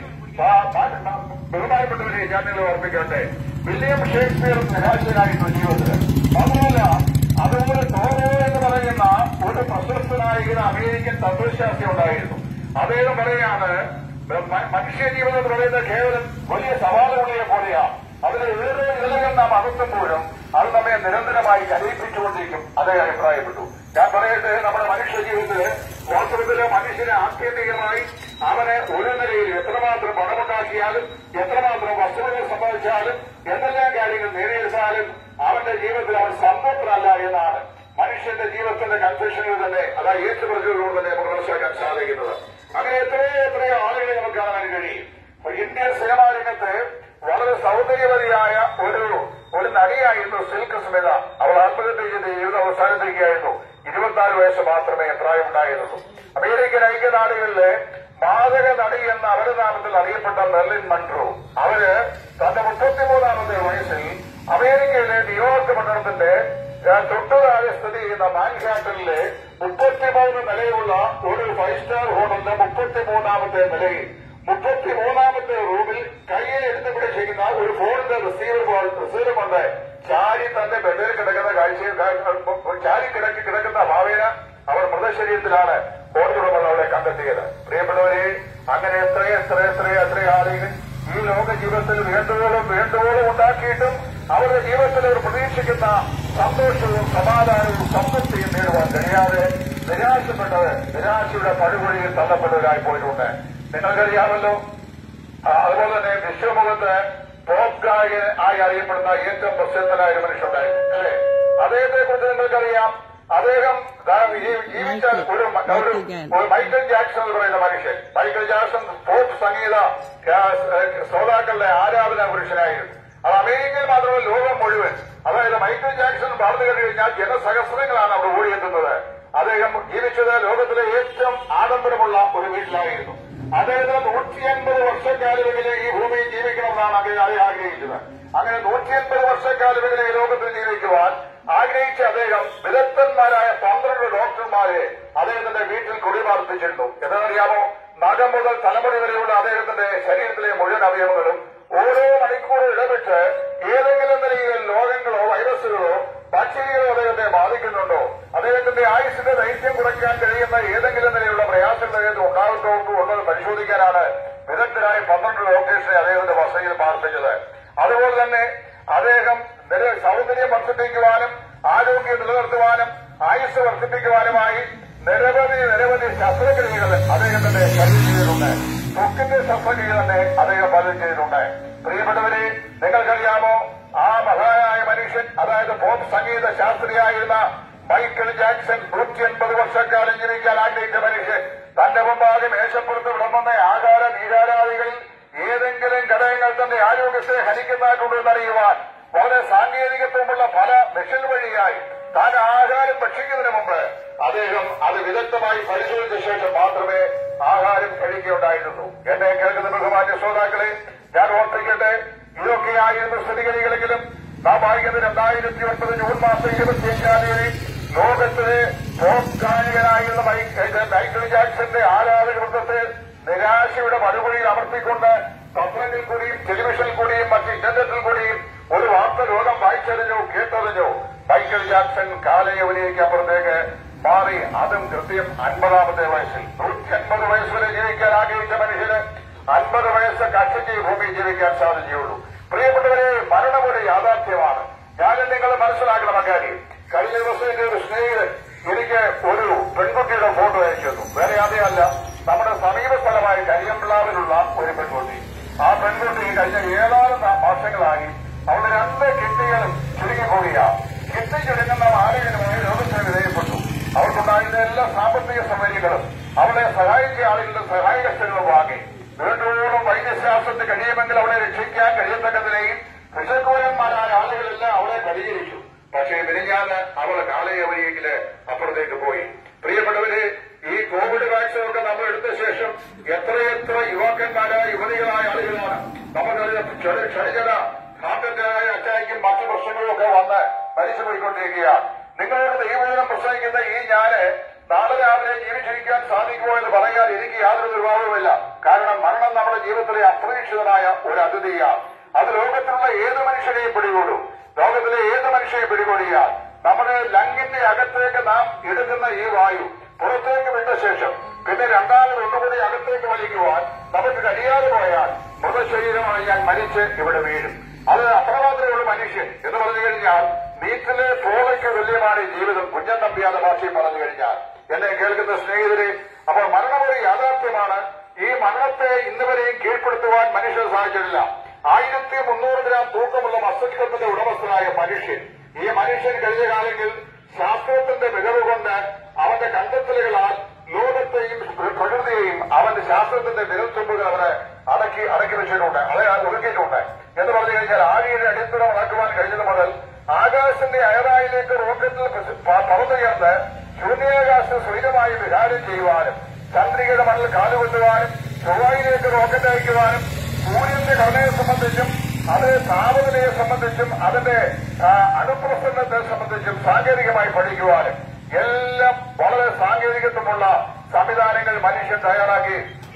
ബഹുമാനപ്പെട്ടവരെ ഞാൻ നിങ്ങളെ ഓർമ്മിക്കട്ടെ വില്യം ഷേക്സ്പിയർ നിരാശനായിരുന്നു ജീവിതത്തിൽ മാത്രമല്ല അതുപോലെ ടോറോ എന്ന് പറയുന്ന ഒരു പ്രശസ്തനായ അമേരിക്കൻ തത്വശാസ്ത്രി ഉണ്ടായിരുന്നു അദ്ദേഹം പറയാണ് മ- മനുഷ്യ ജീവിതം എന്ന് പറയുന്നത് കേവലം വലിയ സവാലുകളെ പോലെയാണ് അതിൽ ഏറെ ഇളകൾ നാം അകത്തുമ്പോഴും അത് നമ്മെ നിരന്തരമായി കരയിപ്പിച്ചുകൊണ്ടിരിക്കും അദ്ദേഹം അഭിപ്രായപ്പെട്ടു ഞാൻ പറയട്ടെ നമ്മുടെ മനുഷ്യ ജീവിതത്തില് വാസ്തവത്തില് മനുഷ്യനെ ആത്യന്തികമായി അവന് ഒരു നിലയിൽ എത്രമാത്രം പണമുണ്ടാക്കിയാലും എത്രമാത്രം വസ്തുതകൾ സമ്പാദിച്ചാലും എന്തെല്ലാം കാര്യങ്ങൾ നേടിയെടുത്താലും അവന്റെ ജീവിതത്തിൽ അവൻ സമ്പൂർണ്ണല്ല എന്നാണ് മനുഷ്യന്റെ ജീവിതത്തിന്റെ കൺഫ്യൂഷനിൽ തന്നെ അതാ ഏറ്റു പറഞ്ഞതുകൊണ്ട് തന്നെ നമുക്ക് മനസ്സിലാക്കാൻ സാധിക്കുന്നത് അങ്ങനെ എത്രയോ എത്രയോ ആളുകളെ നമുക്ക് കാണാൻ കഴിയും ഒരു ഇന്ത്യൻ സിനിമാ രംഗത്ത് വളരെ സൗന്ദര്യവതിയായ ഒരു ഒരു നടിയായിരുന്നു സിൽക്ക് സ്മിത അവൾ ആത്മഹത്യ ചെയ്ത് ജീവിതം അവസാനിപ്പിക്കുകയായിരുന്നു ഇരുപത്തിനാല് വയസ്സ് മാത്രമേ പ്രായമുണ്ടായിരുന്നുള്ളൂ അമേരിക്കൻ ഐക്യനാടുകളിലെ മാതക നടി എന്ന അപരനാമത്തിൽ അറിയപ്പെട്ട മെർലിൻ മൺട്രോ അവര് തന്റെ മുപ്പത്തിമൂന്നാമത്തെ വയസ്സിൽ അമേരിക്കയിലെ ന്യൂയോർക്ക് പട്ടണത്തിന്റെ ആ, തൊട്ടുതാഴെ സ്ഥിതി ചെയ്യുന്ന മാൻഹാട്ടനിലെ മുപ്പത്തിമൂന്ന് നിലയുള്ള ഒരു ഫൈവ് സ്റ്റാർ ഹോട്ടലിന്റെ മുപ്പത്തിമൂന്നാമത്തെ നിലയിൽ മുപ്പത്തി മൂന്നാമത്തെ റൂമിൽ കയ്യിൽ എടുത്ത് പിടിച്ചിരിക്കുന്ന ഒരു ഫോണിന്റെ റിസീവർ പോലെ റിസീവർ കൊണ്ട് ചാരി തന്റെ ബെഡിൽ കിടക്കുന്ന കാഴ്ചയിൽ ചാരി കിടക്കി കിടക്കുന്ന ഭാവേന അവർ മൃതശരീരത്തിലാണ് കോടതിയുടമകൾ അവരെ കണ്ടെത്തിയത് പ്രിയപ്പെട്ടവരെ അങ്ങനെ എത്ര എത്ര എത്ര എത്ര ആളുകൾ ഈ ലോക ജീവിതത്തിൽ വേണ്ടുവോളം വേണ്ടുവോളം ഉണ്ടാക്കിയിട്ടും അവരുടെ ജീവിതത്തിൽ അവർ പ്രതീക്ഷിക്കുന്ന സന്തോഷവും സമാധാനവും സംതൃപ്തിയും നേടുവാൻ കഴിയാതെ നിരാശപ്പെട്ടത് നിരാശയുടെ പടുകുഴിയിൽ തള്ളപ്പെട്ടവരായി പോയിട്ടുണ്ട് നിങ്ങൾക്കറിയാമല്ലോ ആ, അതുപോലെ തന്നെ വിശ്വമുഖത്ത് പോപ്പ് ഗായകൻ ആയി അറിയപ്പെടുന്ന ഏറ്റവും പ്രസിദ്ധനായ ഒരു മനുഷ്യനുണ്ടായിരുന്നു അല്ലേ അദ്ദേഹത്തെ കുറിച്ച് നിങ്ങൾക്കറിയാം അദ്ദേഹം ദാ ഈ- ജീവിച്ച ഒരു മ- ഒരു ഒരു മൈക്കൽ ജാക്സൺ എന്ന് പറയുന്ന മനുഷ്യൻ മൈക്കൽ ജാക്സൺ പോപ്പ് സംഗീത ആ, ശ്രോതാക്കളുടെ ആരാധന പുരുഷനായിരുന്നു അത് അമേരിക്കയിൽ മാത്രമല്ല ലോകം മുഴുവൻ അതായത് മൈക്കൽ ജാക്സൺ വളർന്നു കഴിഞ്ഞു കഴിഞ്ഞാൽ ജനസഹസ്രങ്ങളാണ് അവിടെ ഓടിയെത്തുന്നത് അദ്ദേഹം ജീവിച്ചത് ലോകത്തിലെ ഏറ്റവും ആഡംബരമുള്ള ഒരു വീട്ടിലായിരുന്നു അദ്ദേഹത്തിന് നൂറ്റി അൻപത് വർഷക്കാലമെങ്കിലും ഈ ഭൂമിയിൽ ജീവിക്കണമെന്നാണ് അദ്ദേഹം അദ്ദേഹം ആഗ്രഹിച്ചത് അങ്ങനെ നൂറ്റി അൻപത് വർഷക്കാലമെങ്കിലും ഈ ലോകത്തിൽ ജീവിക്കുവാൻ ആഗ്രഹിച്ച അദ്ദേഹം വിദഗ്ധന്മാരായ പന്ത്രണ്ട് ഡോക്ടർമാരെ അദ്ദേഹത്തിന്റെ വീട്ടിൽ കുടിപാർപ്പിച്ചിരുന്നു എന്നറിയാമോ നഖം മുതൽ തലമുടി വരെയുള്ള അദ്ദേഹത്തിന്റെ ശരീരത്തിലെ മുഴുവൻ അവയവങ്ങളും ഓരോ മണിക്കൂർ ഇടവിട്ട് ഏതെങ്കിലും നിലയിൽ രോഗങ്ങളോ വൈറസുകളോ ബാക്ടീരിയകളോ അദ്ദേഹത്തെ ബാധിക്കുന്നുണ്ടോ അദ്ദേഹത്തിന്റെ ആയുസിന്റെ ദൈർഘ്യം കുറയ്ക്കാൻ കഴിയുന്ന ഏതെങ്കിലും നിലയിലുള്ള പ്രയാസങ്ങൾ അദ്ദേഹത്തിന് ഉണ്ടാകുന്നുണ്ടോ എന്നത് പരിശോധിക്കാനാണ് വിദഗ്ധരായ പന്ത്രണ്ട് ഡോക്ടേഴ്സിനെ അദ്ദേഹത്തിന്റെ വസതിയിൽ പാർപ്പിച്ചത് അതുപോലെ തന്നെ അദ്ദേഹം നിര- സൗന്ദര്യം വർദ്ധിപ്പിക്കുവാനും ആരോഗ്യം നിലനിർത്തുവാനും ആയുസ് വർദ്ധിപ്പിക്കുവാനുമായി നിരവധി നിരവധി ശസ്ത്രക്രിയകൾ അദ്ദേഹത്തിന്റെ ശരീരം ചെയ്തിട്ടുണ്ട് ത്വക്കിന്റെ ശസ്ത്രക്രിയ തന്നെ അദ്ദേഹം പലതും ചെയ്തിട്ടുണ്ട് പ്രിയപ്പെട്ടവരെ നിങ്ങൾക്കറിയാമോ ആ മഹാനായ മനുഷ്യൻ അതായത് പോപ്പ് സംഗീത ശാസ്ത്രിയായിരുന്ന മൈക്കിൾ ജാക്സൺ നൂറ്റി അൻപത് വർഷക്കാലം ജീവിക്കാൻ ആഗ്രഹിച്ച മനുഷ്യൻ തന്റെ മുമ്പാകെ മേശപ്പുറത്ത് വിളമ്പുന്ന ആഹാര നീരാരാദികളിൽ ഏതെങ്കിലും ഘടകങ്ങൾ തന്റെ ആരോഗ്യത്തെ ഹനിക്കുന്നതായിട്ടുണ്ടോ എന്നറിയുവാൻ വളരെ സാങ്കേതികത്വമുള്ള പല മെഷീൻ വഴിയായി താൻ ആഹാരം ഭക്ഷിക്കുന്നതിന് മുമ്പ് അദ്ദേഹം അത് വിദഗ്ധമായി പരിശോധിച്ച ശേഷം മാത്രമേ ആഹാരം കഴിക്കുകയുണ്ടായിരുന്നു എന്നെ കേൾക്കുന്ന ബഹുമാന്യ ശ്രോതാക്കളെ ഞാൻ ഓർപ്പിക്കട്ടെ ഇതൊക്കെയായിരുന്നു സ്ഥിതിഗതികളെങ്കിലും നാം വായിക്കുന്നത് രണ്ടായിരത്തി ഒൻപത് ജൂൺ മാസം ഇരുപത്തിയഞ്ചാം തീയതി ലോകത്തിലെ പോപ്പ് ഗായകനായിരുന്ന മൈക്ക്- മൈക്കിൾ ജാക്സന്റെ ആരാധക വൃത്തത്തെ നിരാശയുടെ മറുപടിയിൽ അമർത്തിക്കൊണ്ട് പത്രങ്ങളിൽ കൂടിയും ടെലിവിഷനിൽ കൂടിയും മറ്റ് ഇന്റർനെറ്റിൽ കൂടിയും ഒരു വാർത്ത ലോകം വായിച്ചറിഞ്ഞു കേട്ടറിഞ്ഞു മൈക്കിൾ ജാക്സൺ കാലയവനിലേക്ക് അപ്പുറത്തേക്ക് മാറി അതും കൃത്യം അൻപതാമത്തെ വയസ്സിൽ നൂറ്റി അൻപത് വയസ്സ് വരെ ജീവിക്കാൻ ആഗ്രഹിച്ച മനുഷ്യന് അൻപത് വയസ്സ് കഷ്ടിച്ച് ഈ ഭൂമിയിൽ ജീവിക്കാൻ സാധിക്കുകയുള്ളൂ പ്രിയപ്പെട്ടവരെ മരണം ഒരു യാഥാർത്ഥ്യമാണ് ഞാനും നിങ്ങൾ മനസ്സിലാക്കണം അക്കാര്യം കഴിഞ്ഞ ദിവസം എന്റെ ഒരു സ്നേഹിതൻ എനിക്ക് ഒരു പെൺകുട്ടിയുടെ ഫോട്ടോ അയച്ചു തന്നു വേറെ അതേയല്ല നമ്മുടെ സമീപ സ്ഥലമായ കരിയമ്പിളാവിലുള്ള ഒരു പെൺകുട്ടി ആ പെൺകുട്ടി കഴിഞ്ഞ ഏതാനും മാസങ്ങളായി അവളുടെ രണ്ട് കിഡ്നികളും ചുരുങ്ങിപ്പോവുകയാണ് കിഡ്നി ചുരുങ്ങുന്ന ആരോഗ്യമായി രോഗത്തിന് വിധേയപ്പെട്ടു അവർക്കുണ്ടായിരുന്ന എല്ലാ സാമ്പത്തിക സൗകര്യങ്ങളും അവളെ സഹായിച്ച ആളുകളുടെ സഹായകസ്ഥകളും വാങ്ങി വീണ്ടും വൈദ്യശാസ്ത്രത്തിന് കഴിയുമെങ്കിൽ അവളെ രക്ഷിക്കാൻ കഴിയത്തക്ക നിലയിൽ വിശക്കൂരന്മാരായ ആളുകളെല്ലാം അവളെ പരിചരിച്ചു പക്ഷേ മിനിഞ്ഞാന്ന് അവൾ കാലയവനിയെങ്കില് അപ്പുറത്തേക്ക് പോയി പ്രിയപ്പെട്ടവരെ ഈ കോവിഡ് വാക്സിൻ ഒക്കെ നമ്മൾ എടുത്ത ശേഷം എത്രയെത്ര യുവാക്കന്മാരായ യുവതികളായ ആളുകളാണ് നമുക്കറിയാം ചെറിയ ക്ഷണികത ഹാർട്ടിന്റേതായ അറ്റാക്കും മറ്റു പ്രശ്നങ്ങളും ഒക്കെ വന്ന് മരിച്ചു പോയിക്കൊണ്ടിരിക്കുകയാണ് നിങ്ങളോട് ദൈവജനം പ്രസംഗിക്കുന്ന ഈ ഞാന് നാളെ രാവിലെ ജീവിച്ചിരിക്കാൻ സാധിക്കുമോ എന്ന് പറയാൻ എനിക്ക് യാതൊരു നിർവാഹവുമില്ല കാരണം മരണം നമ്മുടെ ജീവിതത്തിലെ അപ്രതീക്ഷിതമായ ഒരു അതിഥിയാണ് അത് ലോകത്തിലുള്ള ഏത് മനുഷ്യനെയും പിടികൂടും ലോകത്തിലെ ഏത് മനുഷ്യനെ പിടികൂടിയാൽ നമ്മുടെ ലങ്ങിന്റെ അകത്തേക്ക് നാം എടുക്കുന്ന ഈ വായു പുറത്തേക്ക് വിട്ട ശേഷം പിന്നെ രണ്ടാമത് ഒന്നുകൂടി അകത്തേക്ക് വലിക്കുവാൻ നമുക്ക് കഴിയാതെ പോയാൽ മൃതശരീരമായി ഞാൻ മരിച്ച് ഇവിടെ വീഴും അത് അത്രമാത്രമുള്ള മനുഷ്യൻ എന്ന് പറഞ്ഞു കഴിഞ്ഞാൽ നീറ്റിലെ പോളയ്ക്ക് തുല്യമാണ് ഈ ജീവിതം കുഞ്ഞൻ നമ്പിയാതെ ഭാഷയിൽ പറഞ്ഞു കഴിഞ്ഞാൽ എന്നെ കേൾക്കുന്ന സ്നേഹിതരെ അപ്പോൾ മരണം ഒരു യാഥാർത്ഥ്യമാണ് ഈ മരണത്തെ ഇന്നുവരെയും കീഴ്പ്പെടുത്തുവാൻ മനുഷ്യർ സാധിച്ചിട്ടില്ല ആയിരത്തി മുന്നൂറ് ഗ്രാം തൂക്കമുള്ള മസ്തിഷ്കത്തിന്റെ ഉടമസ്ഥനായ മനുഷ്യൻ ഈ മനുഷ്യൻ കഴിഞ്ഞ കാലങ്ങളിൽ ശാസ്ത്രത്തിന്റെ മികവ് കൊണ്ട് അവന്റെ കണ്ടെത്തലുകളാൽ ലോകത്തെയും പ്രകൃതിയെയും അവന്റെ ശാസ്ത്രത്തിന്റെ വിരൽത്തുമ്പുകൾ അവന് അടക്കി അടക്കി വെച്ചിട്ടുണ്ട് അവരെ ഒതുക്കിയിട്ടുണ്ട് എന്ന് പറഞ്ഞു കഴിഞ്ഞാൽ ആഴിയുടെ അടിത്തറ നടക്കുവാൻ കഴിഞ്ഞത് മുതൽ ആകാശത്തിന്റെ അയറായിലേക്ക് റോക്കറ്റിൽ പ- പറന്നുയർന്ന് ശൂന്യാകാശം സ്വൈരമായി വിഹാരം ചെയ്യുവാനും ചന്ദ്രികയുടെ മണ്ണിൽ കാലുകൊണ്ടുവാനും ചൊവ്വായിലേക്ക് റോക്കറ്റ് അയക്കുവാനും സൂര്യന്റെ ഘടനയെ സംബന്ധിച്ചും അത് താപനിലയെ സംബന്ധിച്ചും അതിന്റെ ആ, അണുപ്രസരണത്തെ സംബന്ധിച്ചും സാങ്കേതികമായി പഠിക്കുവാനും എല്ലാം വളരെ സാങ്കേതികത്വമുള്ള സംവിധാനങ്ങൾ മനുഷ്യൻ തയ്യാറാക്കി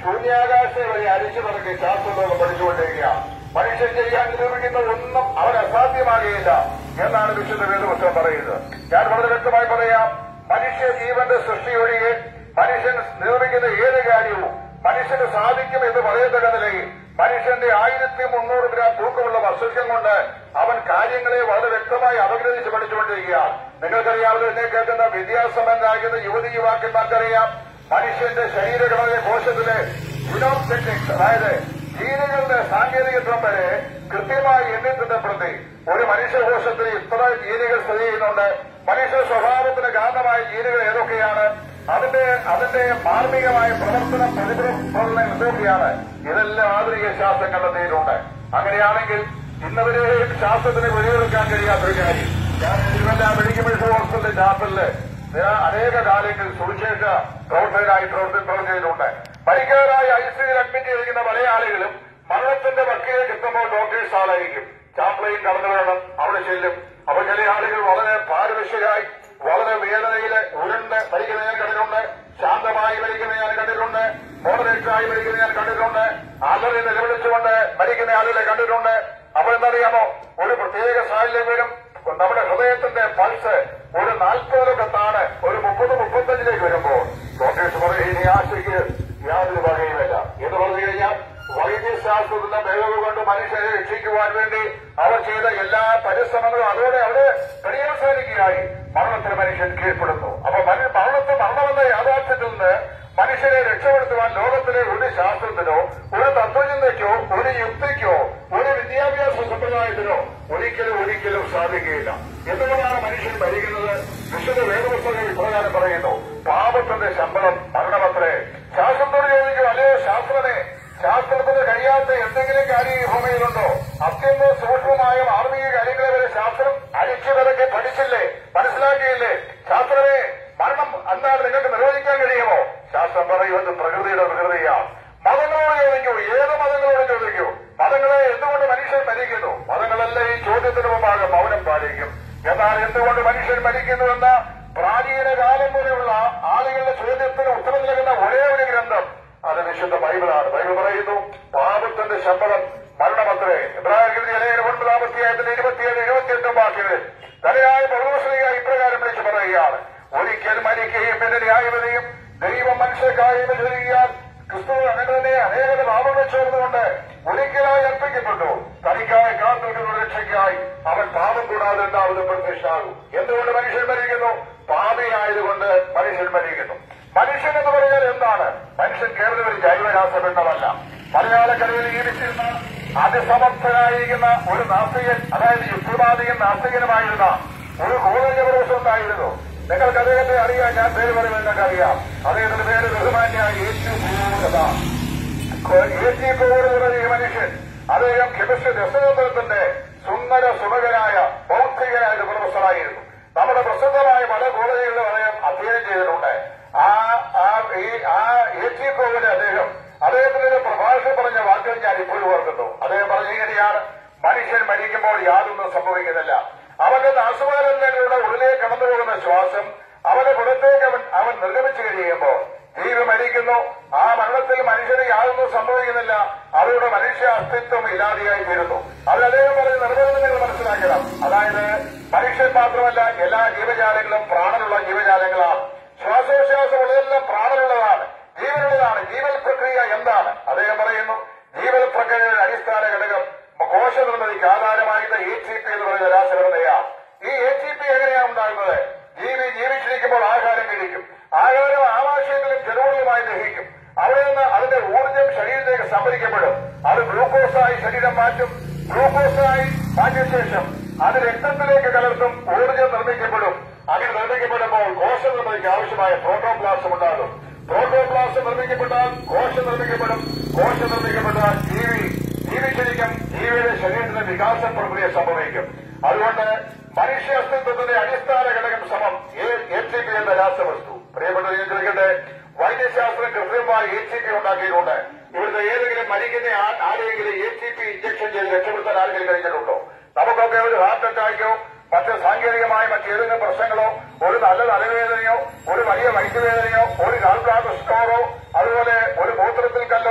ശൂന്യാകാശത്തെ വരെ അരിച്ചു പറക്കി ശാസ്ത്രലോകം പഠിച്ചുകൊണ്ടിരിക്കുകയാണ് മനുഷ്യൻ ചെയ്യാൻ നിരൂപിക്കുന്ന ഒന്നും അവൻ അസാധ്യമാകുകയില്ല എന്നാണ് വിശുദ്ധ വേദപുസ്തകം പറയുന്നത് ഞാൻ വളരെ വ്യക്തമായി പറയാം മനുഷ്യ ജീവന്റെ സൃഷ്ടിയൊഴികെ മനുഷ്യൻ നിർമ്മിക്കുന്ന ഏത് കാര്യവും മനുഷ്യന് സാധിക്കും എന്ന് പറയത്തക്ക നിലയിൽ മനുഷ്യന്റെ ആയിരത്തി മുന്നൂറ് ഗ്രാം തൂക്കമുള്ള മസ്തിഷ്കം കൊണ്ട് അവൻ കാര്യങ്ങളെ വളരെ വ്യക്തമായി അപഗ്രഹിച്ച് പഠിച്ചുകൊണ്ടിരിക്കുകയാണ് നിങ്ങൾക്കറിയാമല്ലോ എന്നെ കേൾക്കുന്ന വിദ്യാസമ്പന്നരാകുന്ന യുവതി യുവാക്കന്മാർക്കറിയാം മനുഷ്യന്റെ ശരീരഘടന കോശത്തിലെ ജിനോം ടെക്നിക്സ് അതായത് ജീനുകളുടെ സാങ്കേതികത്വം വരെ കൃത്യമായി എണ്ണി തിട്ടപ്പെടുത്തി ഒരു മനുഷ്യകോശത്തിൽ ഇത്ര ജീനുകൾ സ്ഥിതി ചെയ്യുന്നുണ്ട് മനുഷ്യ സ്വഭാവത്തിന് കാരണമായ ജീനുകൾ ഏതൊക്കെയാണ് അതിന്റെ അതിന്റെ മാർമികമായ പ്രവർത്തനം പ്രതിപ്രവർത്തനം എന്തൊക്കെയാണ് ഇതെല്ലാം ആധുനിക ശാസ്ത്രം കണ്ടെത്തിയിട്ടുണ്ട് അങ്ങനെയാണെങ്കിൽ ഇന്നവരെയും ശാസ്ത്രത്തിന് വെളിയെടുക്കാൻ കഴിയാത്തൊരു കാര്യം ഞാൻ തിരുവല്ല മെഡിക്കൽ മെഡിക്കൽ ഹോസ്പിറ്റലിന്റെ ചാപ്പലില് ഞാൻ അനേക കാലങ്ങളിൽ സുവിശേഷ പ്രവർത്തകരായി പ്രവർത്തി പ്രവർത്തിച്ചിട്ടുണ്ട് പരിക്കേറായി ഐസിയിൽ അഡ്മിറ്റ് ചെയ്തിരിക്കുന്ന പല ആളുകളും മരണത്തിന്റെ വക്കീലേക്ക് എത്തുമ്പോൾ ഡോക്ടേഴ്സ് ആളായിരിക്കും ചാപ്ലയും കടന്നു വേണം അവിടെ ചെല്ലും അപ്പൊ ചില ആളുകൾ വളരെ പാരവശ്യരായി വളരെ വേദനയില് ഉരുണ്ട് മരിക്കുന്ന ഞാൻ കണ്ടിട്ടുണ്ട് ശാന്തമായി മരിക്കുന്ന ഞാൻ കണ്ടിട്ടുണ്ട് മോഡറേറ്ററായി മരിക്കുന്ന ഞാൻ കണ്ടിട്ടുണ്ട് അലറി നിലവിളിച്ചുകൊണ്ട് മരിക്കുന്ന ആളുകളെ കണ്ടിട്ടുണ്ട് അപ്പൊ എന്തറിയാമോ ഒരു പ്രത്യേക സാഹചര്യം വരും നമ്മുടെ ഹൃദയത്തിന്റെ പൾസ് ഒരു നാൽപ്പതിലൊക്കെ താണ് ഒരു മുപ്പത് മുപ്പത്തഞ്ചിലേക്ക് വരുമ്പോൾ ഡോക്ടേഴ്സ് പറയും ഇനി ആശയ്ക്ക് യാതൊരു വകയുമില്ല എന്ന് പറഞ്ഞു കഴിഞ്ഞാൽ വൈദ്യശാസ്ത്രത്തിന്റെ മികവ് കൊണ്ട് മനുഷ്യരെ രക്ഷിക്കുവാൻ വേണ്ടി അവർ ചെയ്ത എല്ലാ പരിശ്രമങ്ങളും അതോടെ അവിടെ പര്യവസാനിക്കുകയായി മരണത്തിന് മനുഷ്യൻ കീഴ്പ്പെടുന്നു അപ്പൊ മര- മരണത്തെ മരണമെന്ന യാഥാർത്ഥ്യത്തിൽ നിന്ന് മനുഷ്യരെ രക്ഷപ്പെടുത്തുവാൻ ലോകത്തിലെ ഒരു ശാസ്ത്രത്തിനോ ഒരു തത്വചിന്തയ്ക്കോ ഒരു യുക്തിക്കോ ഒരു വിദ്യാഭ്യാസ സമ്പ്രദായത്തിനോ ഒരിക്കലും ഒരിക്കലും സാധിക്കുകയില്ല എന്തുകൊണ്ടാണ് മനുഷ്യൻ ഭരിക്കുന്നത് വിശുദ്ധ വേദപുസ്തകം ഇപ്രകാരം പറയുന്നു പാപത്തിന്റെ ശമ്പളം മരണമത്രേ ശാസ്ത്രത്തോട് ചോദിക്കും അല്ലയോ ശാസ്ത്രനെ ശാസ്ത്രത്തിന് കഴിയാത്ത എന്തെങ്കിലും കാര്യം ഈ ഭൂമിയിലുണ്ടോ അത്യന്തം സൂക്ഷ്മമായ ആത്മീയ കാര്യങ്ങളെ വരെ ശാസ്ത്രം അരിച്ചു വിലക്കി പഠിച്ചില്ലേ മനസ്സിലാക്കിയില്ലേ ശാസ്ത്രമേ മരണം എന്താണ് നിങ്ങൾക്ക് നിർവചിക്കാൻ കഴിയുമോ ശാസ്ത്രം പറയുന്നത് പ്രകൃതിയുടെ വികൃതിയാണ് മതങ്ങളോട് ചോദിക്കൂ ഏത് മതങ്ങളോട് ചോദിക്കൂ മതങ്ങളെ എന്തുകൊണ്ട് മനുഷ്യൻ മരിക്കുന്നു മതങ്ങളെല്ലാം ഈ ചോദ്യത്തിന് മുമ്പാകെ മൗനം പാലിക്കും എന്നാൽ എന്തുകൊണ്ട് മനുഷ്യൻ മരിക്കുന്നുവെന്ന പ്രാചീന കാലം മുതലുള്ള ആളുകളുടെ ചോദ്യത്തിന് ഉത്തരം നൽകുന്ന ഒരേ ഒരു ഗ്രന്ഥം അത് വിശുദ്ധ ബൈബിളാണ് ബൈബിൾ പറയുന്നു പാപത്തിന്റെ ശമ്പളം മരണമത്രേ ഇബ്രാഹിം ഒൻപതാം അധ്യായത്തിന്റെ ഇരുപത്തിയേഴ് ഇരുപത്തിയെട്ടും വാക്യങ്ങളിൽ തലയായ പൗരോസ്ലിക ഇപ്രകാരം വിളിച്ചു പറയുകയാണ് ഒരിക്കൽ മരിക്കുകയും പിന്നെ ന്യായവിധിയും ദൈവം മനുഷ്യക്കായി വിചരിക്കാൻ ക്രിസ്തു അങ്ങനെ തന്നെ അനേക പാപങ്ങൾ ചേർന്നുകൊണ്ട് ഒരിക്കലായി അർപ്പിക്കപ്പെട്ടു തനിക്കായി കാത്തുകൊണ്ടുള്ള രക്ഷയ്ക്കായി അവൻ പാപം കൂടാതെ ഉണ്ടാവുന്ന പ്രത്യക്ഷാകും എന്തുകൊണ്ട് മനുഷ്യൻ മരിക്കുന്നു പാപിയായതുകൊണ്ട് മനുഷ്യൻ മരിക്കുന്നു മനുഷ്യൻ എന്ന് പറഞ്ഞാൽ എന്താണ് മനുഷ്യൻ കേവലം ഒരു ജൈവരാസപിണ്ഡമല്ല മലയാളക്കരയിൽ ജീവിച്ചിരുന്ന അതിസമർത്ഥനായിരിക്കുന്ന ഒരു നാസ്തികൻ അതായത് യുക്തിവാദിയും നാസ്തികനുമായിരുന്ന ഒരു കോളേജ് പ്രൊഫസർ ഉണ്ടായിരുന്നു നിങ്ങൾക്ക് അദ്ദേഹത്തെ അറിയാം ഞാൻ പേര് പറയുന്നത് നിങ്ങൾക്ക് അറിയാം അദ്ദേഹത്തിന്റെ പേര് ബഹുമാന്യ യേശു ഭൂമികഥ യേശി കോവിഡ് തുടങ്ങിയ മനുഷ്യൻ അദ്ദേഹം കെമിസ്ട്രി രസതന്ത്രത്തിന്റെ സുന്ദര സുമകനായ ബൗദ്ധികനായ ഒരു പ്രൊഫസറായിരുന്നു നമ്മുടെ പ്രസിദ്ധമായ പല കോളേജുകളിലും അദ്ദേഹം അധ്യയനം ചെയ്തിട്ടുണ്ട് ആ ആ ഈ ആ യേശി കോവിഡ് അദ്ദേഹം അദ്ദേഹത്തിന്റെ ഒരു പ്രഭാഷണം പറഞ്ഞ വാക്കുകൾ ഞാൻ ഇപ്പോഴും ഓർക്കുന്നു അദ്ദേഹം പറഞ്ഞിങ്ങനെയാണ് മനുഷ്യൻ മരിക്കുമ്പോൾ യാതൊന്നും സംഭവിക്കുന്നില്ല അവന്റെ നാസുവാരങ്ങളുടെ ഉള്ളിലേക്ക് കടന്നു പോകുന്ന ശ്വാസം അവന്റെ പുറത്തേക്ക് അവൻ അവൻ നിർഗമിച്ചു കഴിയുമ്പോൾ ജീവി മരിക്കുന്നു ആ മരണത്തിൽ മനുഷ്യന് യാതൊന്നും സംഭവിക്കുന്നില്ല അവരുടെ മനുഷ്യ അസ്തിത്വം ഇല്ലാതെയായി തീരുന്നു അത് അദ്ദേഹം പറഞ്ഞ നിർവചനം നിങ്ങൾ മനസ്സിലാക്കണം അതായത് മനുഷ്യൻ മാത്രമല്ല എല്ലാ ജീവജാലങ്ങളും പ്രാണനുള്ള ജീവജാലങ്ങളാണ് ശ്വാസോച്ഛ്വാസമുള്ളതെല്ലാം പ്രാണനുള്ളതാണ് ജീവനുള്ളതാണ് ജീവൽ പ്രക്രിയ എന്താണ് അദ്ദേഹം പറയുന്നു ജീവൽ പ്രക്രിയയുടെ അടിസ്ഥാന ഘടകം കോശ നിർമ്മിതിക്ക് ആധാരമായിട്ട് എ ടി പി എന്ന് പറയുന്ന രാസഘടനയാണ് ഈ എ ടി പി എങ്ങനെയാണ് ഉണ്ടാകുന്നത് ജീവി ജീവിച്ചിരിക്കുമ്പോൾ ആഹാരം കഴിക്കും ആഹാരം ആമാശയത്തിലും ജലവുമായി ദഹിക്കും അവിടെ നിന്ന് അതിന്റെ ഊർജ്ജം ശരീരത്തിലേക്ക് സംഭരിക്കപ്പെടും അത് ഗ്ലൂക്കോസായി ശരീരം മാറ്റും ഗ്ലൂക്കോസായി മാറ്റിയ ശേഷം അത് രക്തത്തിലേക്ക് കലർത്തും ഊർജ്ജം നിർമ്മിക്കപ്പെടും അങ്ങനെ നിർമ്മിക്കപ്പെടുമ്പോൾ കോശ നിർമ്മിതിക്ക് ആവശ്യമായ പ്രോട്ടോപ്ലാസം ഉണ്ടാകും പ്രോട്ടോപ്ലാസം നിർമ്മിക്കപ്പെട്ടാൽ കോശം നിർമ്മിക്കപ്പെടും കോശം നിർമ്മിക്കപ്പെട്ടാൽ ജീവി ജീവിച്ചിരിക്കും ജീവിയുടെ ശരീരത്തിന്റെ വികാസ പ്രക്രിയ സംഭവിക്കും അതുകൊണ്ട് മനുഷ്യ അസ്തിത്വത്തിന്റെ അടിസ്ഥാന ഘടകം സമം എ ടി പി എന്ന രാസവസ്തു പ്രിയപ്പെട്ട ചോദിക്കട്ടെ വൈദ്യശാസ്ത്രം കൃത്രിമമായി എ ടി പി ഉണ്ടാക്കിയിട്ടുണ്ട് ഇവിടുത്തെ ഏതെങ്കിലും മരിക്കുന്ന ആ- ആരെങ്കിലും എ ടി പി ഇഞ്ചക്ഷൻ ചെയ്ത് രക്ഷപ്പെടുത്താൻ ആരെങ്കിലും കഴിഞ്ഞിട്ടുണ്ടോ നമുക്കൊക്കെ ഒരു ഹാർട്ട് അറ്റാക്കോ മറ്റ് സാങ്കേതികമായ മറ്റേതെങ്കിലും പ്രശ്നങ്ങളോ ഒരു നല്ല തലവേദനയോ ഒരു വലിയ വൈദ്യവേദനയോ ഒരു കാൽക്കാത്ത സ്റ്റോറോ അതുപോലെ ഒരു മൂത്രത്തിൽ കല്ല്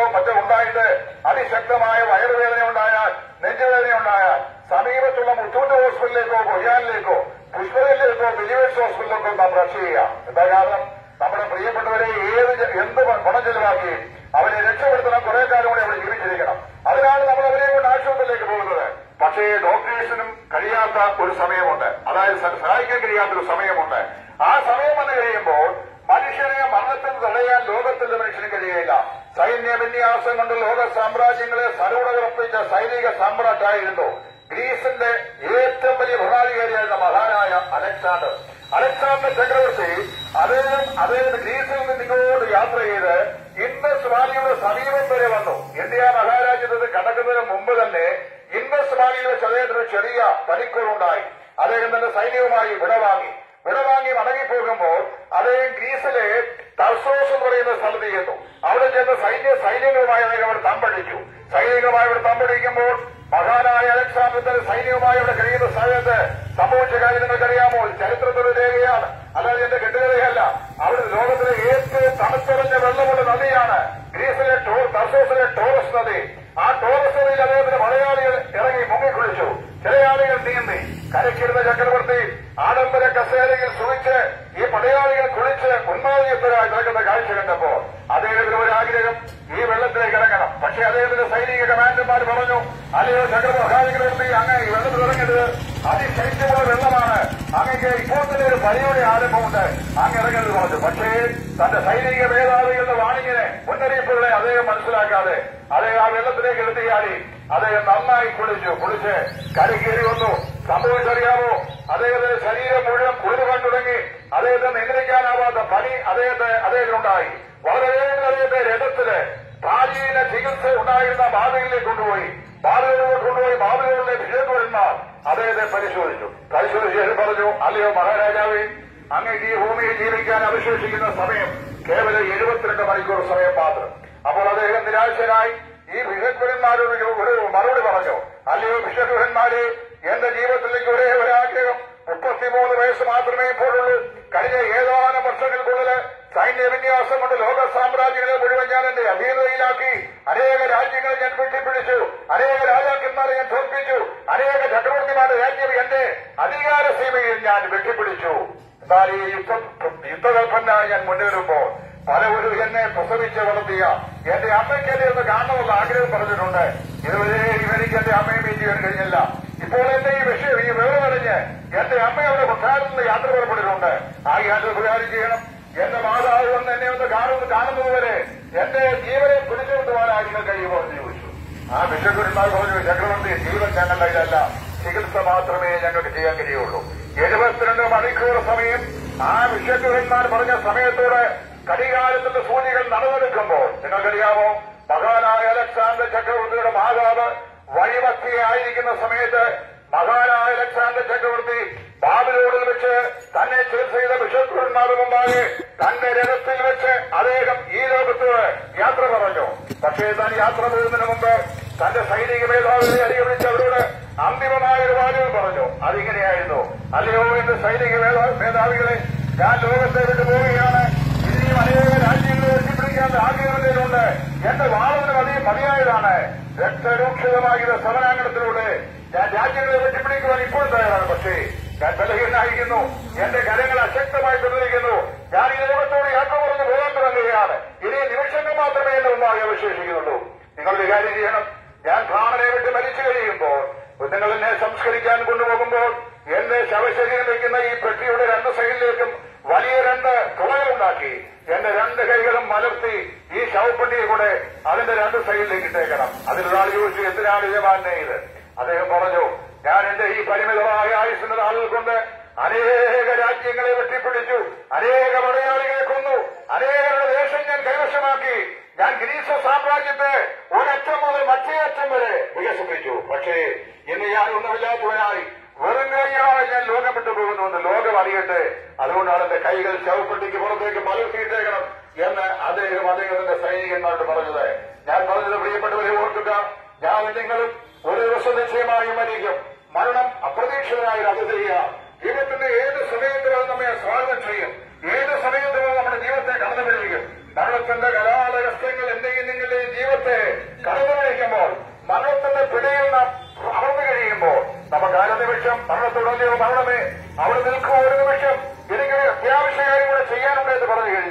കാരണം നമ്മുടെ പ്രിയപ്പെട്ടവരെ ഏത് ജ- എന്ത് ഗുണം ചെലവാക്കി അവരെ രക്ഷപ്പെടുത്തണം കുറെ കാലം കൂടി അവിടെ ജീവിച്ചിരിക്കണം അതിനാണ് നമ്മൾ അവരെ കൊണ്ട് ആശുപത്രിയിലേക്ക് പോകുന്നത് പക്ഷേ ഡോക്ടേഴ്സിനും കഴിയാത്ത ഒരു സമയമുണ്ട് അതായത് സ- സഹായിക്കാൻ കഴിയാത്ത ഒരു സമയമുണ്ട് ആ സമയം വന്നു കഴിയുമ്പോൾ മനുഷ്യനെ മരണത്തിൽ തടയാൻ ലോകത്തിൽ മനുഷ്യന് കഴിയുകയില്ല സൈന്യ വിന്യാസം കൊണ്ട് ലോക സാമ്രാജ്യങ്ങളെ സരോടകർപ്പിച്ച സൈനിക സാമ്രാട്ടായിരുന്നു ഗ്രീസിന്റെ ഏറ്റവും വലിയ ഭരണാധികാരിയായിരുന്ന മഹാനായ അലക്സാണ്ടർ അലക്സാണ്ടർ ചക്രവർത്തി അദ്ദേഹം അദ്ദേഹം ഗ്രീസിൽ നിന്ന് ഇങ്ങോട്ട് യാത്ര ചെയ്ത് ഇൻഡസ് വാലിയുടെ സമീപം വരെ വന്നു ഇന്ത്യ മഹാരാജ്യത്ത് കടക്കുന്നതിന് മുമ്പ് തന്നെ ഇൻഡസ് വാലിയിൽ വെച്ച് അദ്ദേഹത്തിന് ഒരു ചെറിയ പനിക്കുറുണ്ടായി അദ്ദേഹം തന്റെ സൈന്യവുമായി വിടവാങ്ങി വിടവാങ്ങി മടങ്ങിപ്പോകുമ്പോൾ അദ്ദേഹം ഗ്രീസിലെ ടർസോസ് എന്ന് പറയുന്ന സ്ഥലത്ത് ചെന്നു അവിടെ ചെന്ന് സൈന്യ സൈനികവുമായി അദ്ദേഹം അവിടെ തമ്പടിച്ചു സൈനികവുമായി അവിടെ തമ്പടിക്കുമ്പോൾ മഹാനായ അലക്സാണ്ടർ തന്റെ സൈന്യവുമായി അവിടെ കഴിയുന്ന സമയത്ത് സംഭവിച്ച കാര്യം നിങ്ങൾക്കറിയാമോ ഇത് ചരിത്രത്തിലെ രേഖയാണ് അല്ലാതെ എന്റെ കെട്ടുകഥയല്ല അവിടെ ലോകത്തിലെ ഏറ്റവും തണുത്തുറഞ്ഞ വെള്ളമുള്ള നദിയാണ് ഗ്രീസിലെ ടോ- ടർസോസിലെ ടോറസ് നദി ആ ടോറസ് നദിയിൽ അദ്ദേഹത്തിന് മലയാളികൾ ഇറങ്ങി മുങ്ങിക്കുളിച്ചു ചില ആളുകൾ നീന്തി കരക്കിരുന്ന ചക്രവർത്തി ആഡംബര കസേരയിൽ സുഖിച്ച് ഈ പടയാളികൾ കുളിച്ച് ഉന്മാദിയത്തരായി നടക്കുന്ന കാഴ്ച കണ്ടപ്പോൾ അദ്ദേഹത്തിന് ഒരു ആഗ്രഹം ഈ വെള്ളത്തിലേക്ക് ഇറങ്ങണം പക്ഷേ അദ്ദേഹത്തിന്റെ സൈനിക കമാൻഡർമാർ പറഞ്ഞു അല്ലയോ ചക്രവർത്തി അങ്ങ് ഈ വെള്ളത്തിൽ ഇറങ്ങരുത് അതിശൈത്യമുള്ള വെള്ളമാണ് അങ്ങക്ക് ഇപ്പോൾ തന്നെ ഒരു പനിയുടെ ആരംഭമുണ്ട് അങ്ങ് ഇറങ്ങരുത് പറഞ്ഞു പക്ഷേ തന്റെ സൈനിക മേധാവികളുടെ വാണിങ്ങിനെ മുന്നറിയിപ്പുകളെ അദ്ദേഹം മനസ്സിലാക്കാതെ അദ്ദേഹം ആ വെള്ളത്തിലേക്ക് എടുത്തിയാടി അദ്ദേഹം നന്നായി കുളിച്ചു കുളിച്ച് കരകേറി വന്നു സംഭവിച്ചറിയാമോ അദ്ദേഹത്തിന്റെ ശരീരം മുഴുവൻ കുളിരുവാൻ തുടങ്ങി അദ്ദേഹത്തെ നിയന്ത്രിക്കാനാവാത്ത പനി അദ്ദേഹത്തെ അദ്ദേഹത്തിനുണ്ടായി വളരെ വേഗം അദ്ദേഹത്തെ രഥത്തില് പ്രാചീന ചികിത്സ ഉണ്ടായിരുന്ന ബാബയിലേക്ക് കൊണ്ടുപോയി ബാബയിലൂടെ കൊണ്ടുപോയി ബാബയിലുള്ള വിജയപുരന്മാർ അദ്ദേഹത്തെ പരിശോധിച്ചു പരിശോധിച്ച് ശേഷം പറഞ്ഞു അല്ലയോ മഹാരാജാവേ അങ്ങേക്ക് ഈ ഭൂമിയിൽ ജീവിക്കാൻ അവശേഷിക്കുന്ന സമയം കേവലം എഴുപത്തിരണ്ട് മണിക്കൂർ സമയം മാത്രം അപ്പോൾ അദ്ദേഹം നിരാശനായി ഈ ബിഷപ്പുരന്മാരോട് ഒരു മറുപടി പറഞ്ഞു അല്ലയോ ബിഷപ്പുരന്മാരെ എന്റെ ജീവിതത്തിലേക്ക് ഒരേ ഒരു ആഗ്രഹം മുപ്പത്തിമൂന്ന് വയസ്സ് മാത്രമേ ഇപ്പോഴുള്ളൂ കഴിഞ്ഞ ഏതാനും വർഷങ്ങൾക്കുള്ളിൽ സൈന്യ വിന്യാസം കൊണ്ട് ലോക സാമ്രാജ്യങ്ങളെ മുഴുവൻ ഞാൻ എന്റെ അധീനതയിലാക്കി അനേക രാജ്യങ്ങളെ ഞാൻ വെട്ടിപ്പിടിച്ചു അനേക രാജാക്കന്മാരെ ഞാൻ തോൽപ്പിച്ചു അനേക ചക്രവർത്തിമാരുടെ രാജ്യം എന്റെ അധികാര സീമയിൽ ഞാൻ വെട്ടിപ്പിടിച്ചു എന്നാൽ ഈ യുദ്ധ യുദ്ധകൽപ്പനായി ഞാൻ മുന്നേറുമ്പോൾ പലവരും എന്നെ പ്രസവിച്ച് വളർത്തിയ എന്റെ അമ്മയ്ക്ക് എന്നെ ഒന്ന് കാണണമെന്ന് ആഗ്രഹം പറഞ്ഞിട്ടുണ്ട് ഇതുവരെ എനിക്ക് എന്റെ അമ്മയെ മീറ്റ് ചെയ്യാൻ കഴിഞ്ഞില്ല ഇപ്പോൾ എന്റെ ഈ വിഷയം ഈ വിവരം അറിഞ്ഞ് എന്റെ അമ്മ അവിടെ കൊട്ടാരത്തിൽ നിന്ന് യാത്ര പുറപ്പെട്ടിട്ടുണ്ട് ആ യാത്ര പ്രകാരം ചെയ്യണം എന്റെ മാതാവ് വന്ന് എന്നെ ഒന്ന് കാണുന്നത് കാണുന്നതുവരെ എന്റെ ജീവനെ പിടിച്ചുകൊണ്ടുപോകാൻ നിങ്ങൾ കഴിയുമോ എന്ന് ചോദിച്ചു ആ ബിഷപ്പുരന്മാർ പറഞ്ഞു ചക്രവർത്തി ജീവൻ ഞങ്ങളുടെ ഇതല്ല ചികിത്സ മാത്രമേ ഞങ്ങൾക്ക് ചെയ്യാൻ കഴിയുള്ളൂ എഴുപത്തിരണ്ട് മണിക്കൂർ സമയം ആ ബിഷപ്പുരന്മാർ പറഞ്ഞ സമയത്തോടെ കടികാലത്തിന്റെ സൂചികൾ നടന്നെടുക്കുമ്പോൾ നിങ്ങൾക്കറിയാമോ മഹാനായ അലക്സാണ്ടർ ചക്രവർത്തിയുടെ മാതാവ് വഴിമത്തിയായിരിക്കുന്ന സമയത്ത് മഹാനായ അലക്സാണ്ടർ ചക്രവർത്തി ബാബിലോണിൽ വെച്ച് തന്നെ ചികിത്സ ചെയ്ത ബിഷപ്പുരന്മാരുടെ മുമ്പാകെ തന്റെ രഥത്തിൽ വെച്ച് അദ്ദേഹം ഈ ലോകത്തോട് യാത്ര പറഞ്ഞു പക്ഷേ താൻ യാത്ര പോകുന്നതിന് മുമ്പ് തന്റെ സൈനിക മേധാവിനെ അരികെ വിളിച്ച് അവരോട് അന്തിമമായ ഒരു വാചകം പറഞ്ഞു അതിങ്ങനെയായിരുന്നു അല്ലയോ എന്റെ സൈനിക മേധാ- മേധാവികളെ ഞാൻ ലോകത്തെ വിട്ടു പോവുകയാണ് ഇനിയും അനേക രാജ്യങ്ങളെ എത്തിപ്പിടിക്കാൻ ആഗ്രഹമുണ്ട് എന്റെ വാളവിന് മതി മതിയായതാണ് രക്തരൂക്ഷിതമായ സമരാങ്കണത്തിലൂടെ ഞാൻ രാജ്യങ്ങളെ വെട്ടിപ്പിടിക്കുവാൻ ഇപ്പോഴും തയ്യാറാണ് പക്ഷേ ഞാൻ ബലഹീനായിരിക്കുന്നു എന്റെ കരങ്ങൾ അശക്തമായി തുടരുന്നു ഞാൻ ഈ ലോകത്തോട് യാത്ര പറഞ്ഞ് പോകാൻ തുടങ്ങുകയാണ് ഇനി നിമിഷങ്ങൾ മാത്രമേ എന്റെ മുമ്പാകെ അവശേഷിക്കുന്നുള്ളൂ നിങ്ങൾ ഒരു കാര്യം ചെയ്യണം ഞാൻ പ്രാണനെ വിട്ട് മരിച്ചു കഴിയുമ്പോൾ നിങ്ങൾ എന്നെ സംസ്കരിക്കാൻ കൊണ്ടുപോകുമ്പോൾ എന്റെ ശവശരീരം വയ്ക്കുന്ന ഈ പെട്ടിയുടെ രണ്ട് സൈഡിലേക്കും വലിയ രണ്ട് തുളകളുണ്ടാക്കി എന്റെ രണ്ട് കൈകളും മലർത്തി ഈ ശവപ്പെട്ടിയെ കൂടെ അതിന്റെ രണ്ട് സൈഡിലേക്ക് ഇട്ടേക്കണം അതിലൊരാൾ ചോദിച്ചു എന്തിനാണ് യജമാനെ ഇത് അദ്ദേഹം പറഞ്ഞു ഞാൻ എന്റെ ഈ പരിമിതമായ ആയുസിന്റെ ആളുകൾ കൊണ്ട് അനേക രാജ്യങ്ങളെ വെട്ടിപ്പിടിച്ചു അനേക പടയാളികളെ കൊന്നു അനേകരുടെ ദേശം ഞാൻ കൈവശമാക്കി ഞാൻ ഗ്രീസ് സാമ്രാജ്യത്തെ ഒരറ്റം മുതൽ മറ്റേ അറ്റം വരെ വികസിപ്പിച്ചു പക്ഷേ ഇന്ന് ഞാൻ ഒന്നുമില്ലാത്തവനായി വെറും കൈയായി ഞാൻ ലോകം വിട്ടു പോകുന്നുവെന്ന് ലോകം അറിയട്ടെ അതുകൊണ്ടാണ് എന്റെ കൈകൾ ശവപ്പെട്ടിക്ക് പുറത്തേക്ക് മലർത്തിയിട്ടേക്കണം എന്ന് അദ്ദേഹം അദ്ദേഹത്തിന്റെ സൈനികന്മാരോട് പറഞ്ഞത് ഞാൻ പറഞ്ഞത് പ്രിയപ്പെട്ടവരെ ഓർക്കുക ഞാൻ നിങ്ങളും ഒരു ദിവസം നിശ്ചയമായും മരിക്കും മരണം അപ്രതീക്ഷിതനായ ഒരു അതിഥിയാണ് ജീവിതത്തിന്റെ ഏത് സമയത്തും അത് നമ്മെ സ്വാഗതം ചെയ്യും ഏത് സമയത്തും അത് നമ്മുടെ ജീവിതത്തെ കടന്നു പിടിക്കും മരണത്തിന്റെ കലാലഹസ്യങ്ങൾ എന്തെങ്കിലും നിങ്ങളുടെയും ജീവിതത്തെ കടന്നു പിടിക്കുമ്പോൾ മരണത്തിന്റെ പിടിയിൽ നാം അമർന്നു കഴിയുമ്പോൾ നമുക്ക് അര നിമിഷം മരണത്തോടൊല്ലയോ മരണമേ അവിടെ നിൽക്കുക ഒരു നിമിഷം എനിക്കൊരു അത്യാവശ്യ കാര്യം കൂടെ ചെയ്യാൻ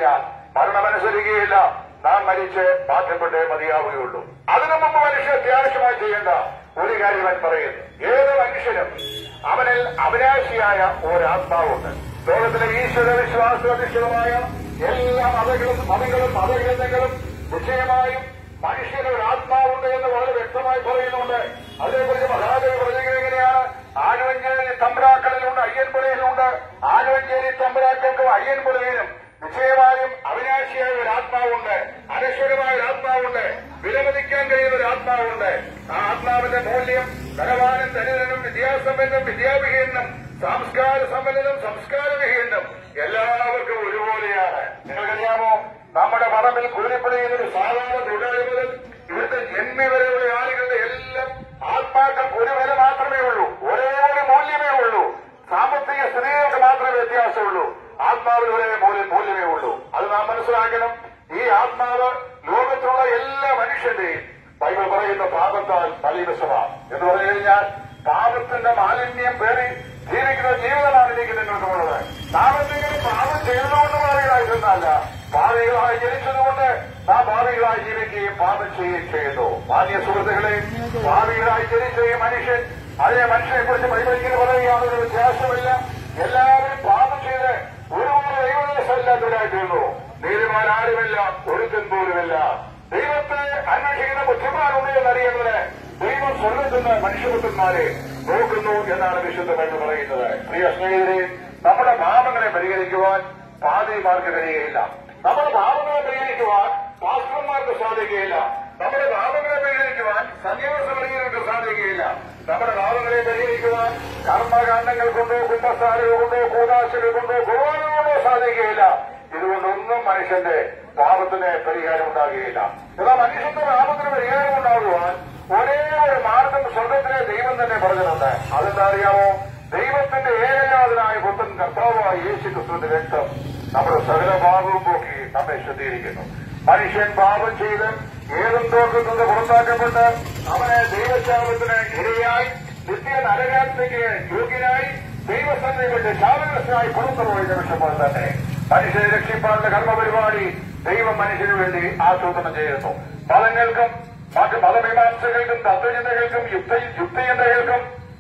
കഴിഞ്ഞാൽ മരണമനുസരിക്കുകയില്ല നാം മരിച്ച് മാറ്റപ്പെട്ടേ മതിയാവുകയുള്ളൂ അതിനു മുമ്പ് മനുഷ്യൻ അത്യാവശ്യമായി ചെയ്യേണ്ട ഒരു കാര്യം ഞാൻ പറയുന്നു ഏത് മനുഷ്യനും അവനിൽ അവിനാശിയായ ഒരാത്മാവുണ്ട് ലോകത്തിലെ ഈശ്വര വിശ്വാസാധിഷ്ഠിതമായ എല്ലാ മതങ്ങളും മതങ്ങളും മതഗ്രന്ഥങ്ങളും നിശ്ചയമായും മനുഷ്യന് ഒരു ആത്മാവുണ്ട് എന്ന് വളരെ വ്യക്തമായി പറയുന്നുണ്ട് അതേക്കുറിച്ച് മഹാദേവി പറയുന്നത് എങ്ങനെയാണ് ആലുവഞ്ചേരി തമ്പ്രാക്കളിലുണ്ട് അയ്യൻപുരയിലുണ്ട് ആലുവഞ്ചേരി തമ്പ്രാക്കൾക്കും അയ്യൻപുരയിലും നിശ്ചയമായും അവിനാശിയായ ഒരു ആത്മാവുണ്ട് അനശ്വരമായ ഒരു ആത്മാവുണ്ട് വിലമതിക്കാൻ കഴിയുന്ന ഒരു ആത്മാവുണ്ട് ആ ആത്മാവിന്റെ മൂല്യം ധനവാനും ദരിദ്രനും വിദ്യാസമ്പന്നും വിദ്യാവിഹീനും സംസ്കാര സമ്പന്നനും സംസ്കാരവിഹീനും എല്ലാവർക്കും ഒരുപോലെയാണ് നിങ്ങൾക്കറിയാമോ നമ്മുടെ പറമ്പിൽ കൂലിപ്പണി ചെയ്യുന്ന ഒരു സാധാരണ തൊഴിലാളി മുതൽ ഇവിടുത്തെ ജന്മി വരെയുള്ള ആളുകളുടെ എല്ലാം ആത്മാക്കൾക്ക് ഒരു വില മാത്രമേ ഉള്ളൂ ഒരേ ഒരു മൂല്യമേ ഉള്ളൂ സാമ്പത്തിക സ്ഥിതികൾക്ക് മാത്രമേ വ്യത്യാസമുള്ളൂ ആത്മാവിൽ ഒരേ മൂല്യം മൂല്യമേ ഉള്ളൂ അത് നാം മനസ്സിലാക്കണം ഈ ആത്മാവ് ലോകത്തിലുള്ള എല്ലാ മനുഷ്യന്റെയും ബൈബിൾ പറയുന്ന പാപത്താൽ ബലിവശമാണ് എന്ന് പറഞ്ഞു കഴിഞ്ഞാൽ പാപത്തിന്റെ മാലിന്യം പേറി ജീവിക്കുന്ന ജീവിതമാണ് എനിക്ക് നിങ്ങൾക്കുള്ളത് നാം എന്തെങ്കിലും പാപം ചെയ്തതുകൊണ്ട് പറയുകയായിരുന്നല്ല ഭാവികളായി ജനിച്ചതുകൊണ്ട് നാം ഭാവികളായി ജീവിക്കുകയും പാപം ചെയ്യുകയും ചെയ്യുന്നു മാന്യ സുഹൃത്തുക്കളെ ഭാവികളായി ജനിച്ച ഈ മനുഷ്യൻ അതിനെ മനുഷ്യനെ കുറിച്ച് ബൈബിളിൽ പറയുകയാണ് ഒരു വ്യത്യാസമില്ല എല്ലാവരും പാപം ചെയ്ത് ഒരുപോലെ ദൈവദേശമില്ലാത്തവരായിത്തീർന്നു നീതിമാൻ ആരുമില്ല ഒരുത്തൻ പോലുമില്ല ദൈവത്തെ അന്വേഷിക്കുന്ന ബുദ്ധിമാരുണ്ട് എന്നറിയുന്നത് ദൈവം സ്വർഗത്തിൽ നിന്ന് മനുഷ്യപുത്രന്മാരെ നോക്കുന്നു എന്നാണ് വിശുദ്ധമെന്ന് പറയുന്നത് പ്രിയ സ്നേഹിതരെ നമ്മുടെ പാപങ്ങളെ പരിഹരിക്കുവാൻ പാതിമാർക്ക് കഴിയുകയില്ല നമ്മുടെ പാപങ്ങളെ പരിഹരിക്കുവാൻ പാസ്റ്റർമാർക്ക് സാധിക്കുകയില്ല നമ്മുടെ പാപങ്ങളെ പരിഹരിക്കുവാൻ സന്യാസവർഗീയർക്ക് സാധിക്കുകയില്ല നമ്മുടെ പാപങ്ങളെ പരിഹരിക്കുവാൻ കർമ്മകാണ്ഡങ്ങൾ കൊണ്ടോ കുംഭസാരകൾ കൊണ്ടോ കൂതാശകൾ കൊണ്ടോ കുർബാനകൾ കൊണ്ടോ സാധിക്കുകയില്ല ഇതുകൊണ്ടൊന്നും മനുഷ്യന്റെ പാപത്തിന് പരിഹാരം ഉണ്ടാകുകയില്ല എന്നാൽ മനുഷ്യന്റെ പാപത്തിന് പരിഹാരം ഉണ്ടാകുവാൻ ഒരേ ഒരു മാർഗം സ്വർഗത്തിലെ ദൈവം തന്നെ പറഞ്ഞിട്ടുണ്ട് അതെന്താ അറിയാമോ ദൈവത്തിന്റെ ഏകജാതനായ പുത്രൻ കർത്താവായ യേശു ക്രിസ്തുവിന്റെ രക്തം നമ്മുടെ സകല പാപവും പോക്കി നമ്മെ ശുദ്ധീകരിക്കുന്നു മനുഷ്യൻ പാപം ചെയ്ത് ഏതും തോക്കത്തിൽ നിന്ന് പുറത്താക്കപ്പെട്ട് അവനെ ദൈവശാപത്തിന് ഇരയായി നിത്യ നരകാത്മയ്ക്ക് യോഗ്യനായി ദൈവസന്ധി വിട്ട് ശാപഗ്രസ്തനായി പുറത്തുപോയ നിമിഷം പോലെ തന്നെ മനുഷ്യനെ രക്ഷിപ്പാനുള്ള കർമ്മപരിപാടി ദൈവം മനുഷ്യന് വേണ്ടി ആസൂത്രണം ചെയ്യുന്നു മതങ്ങൾക്കും മറ്റ് മതമീമാംസകൾക്കും തത്വചിന്തകൾക്കും യുക്ത യുക്തിചിന്തകൾക്കും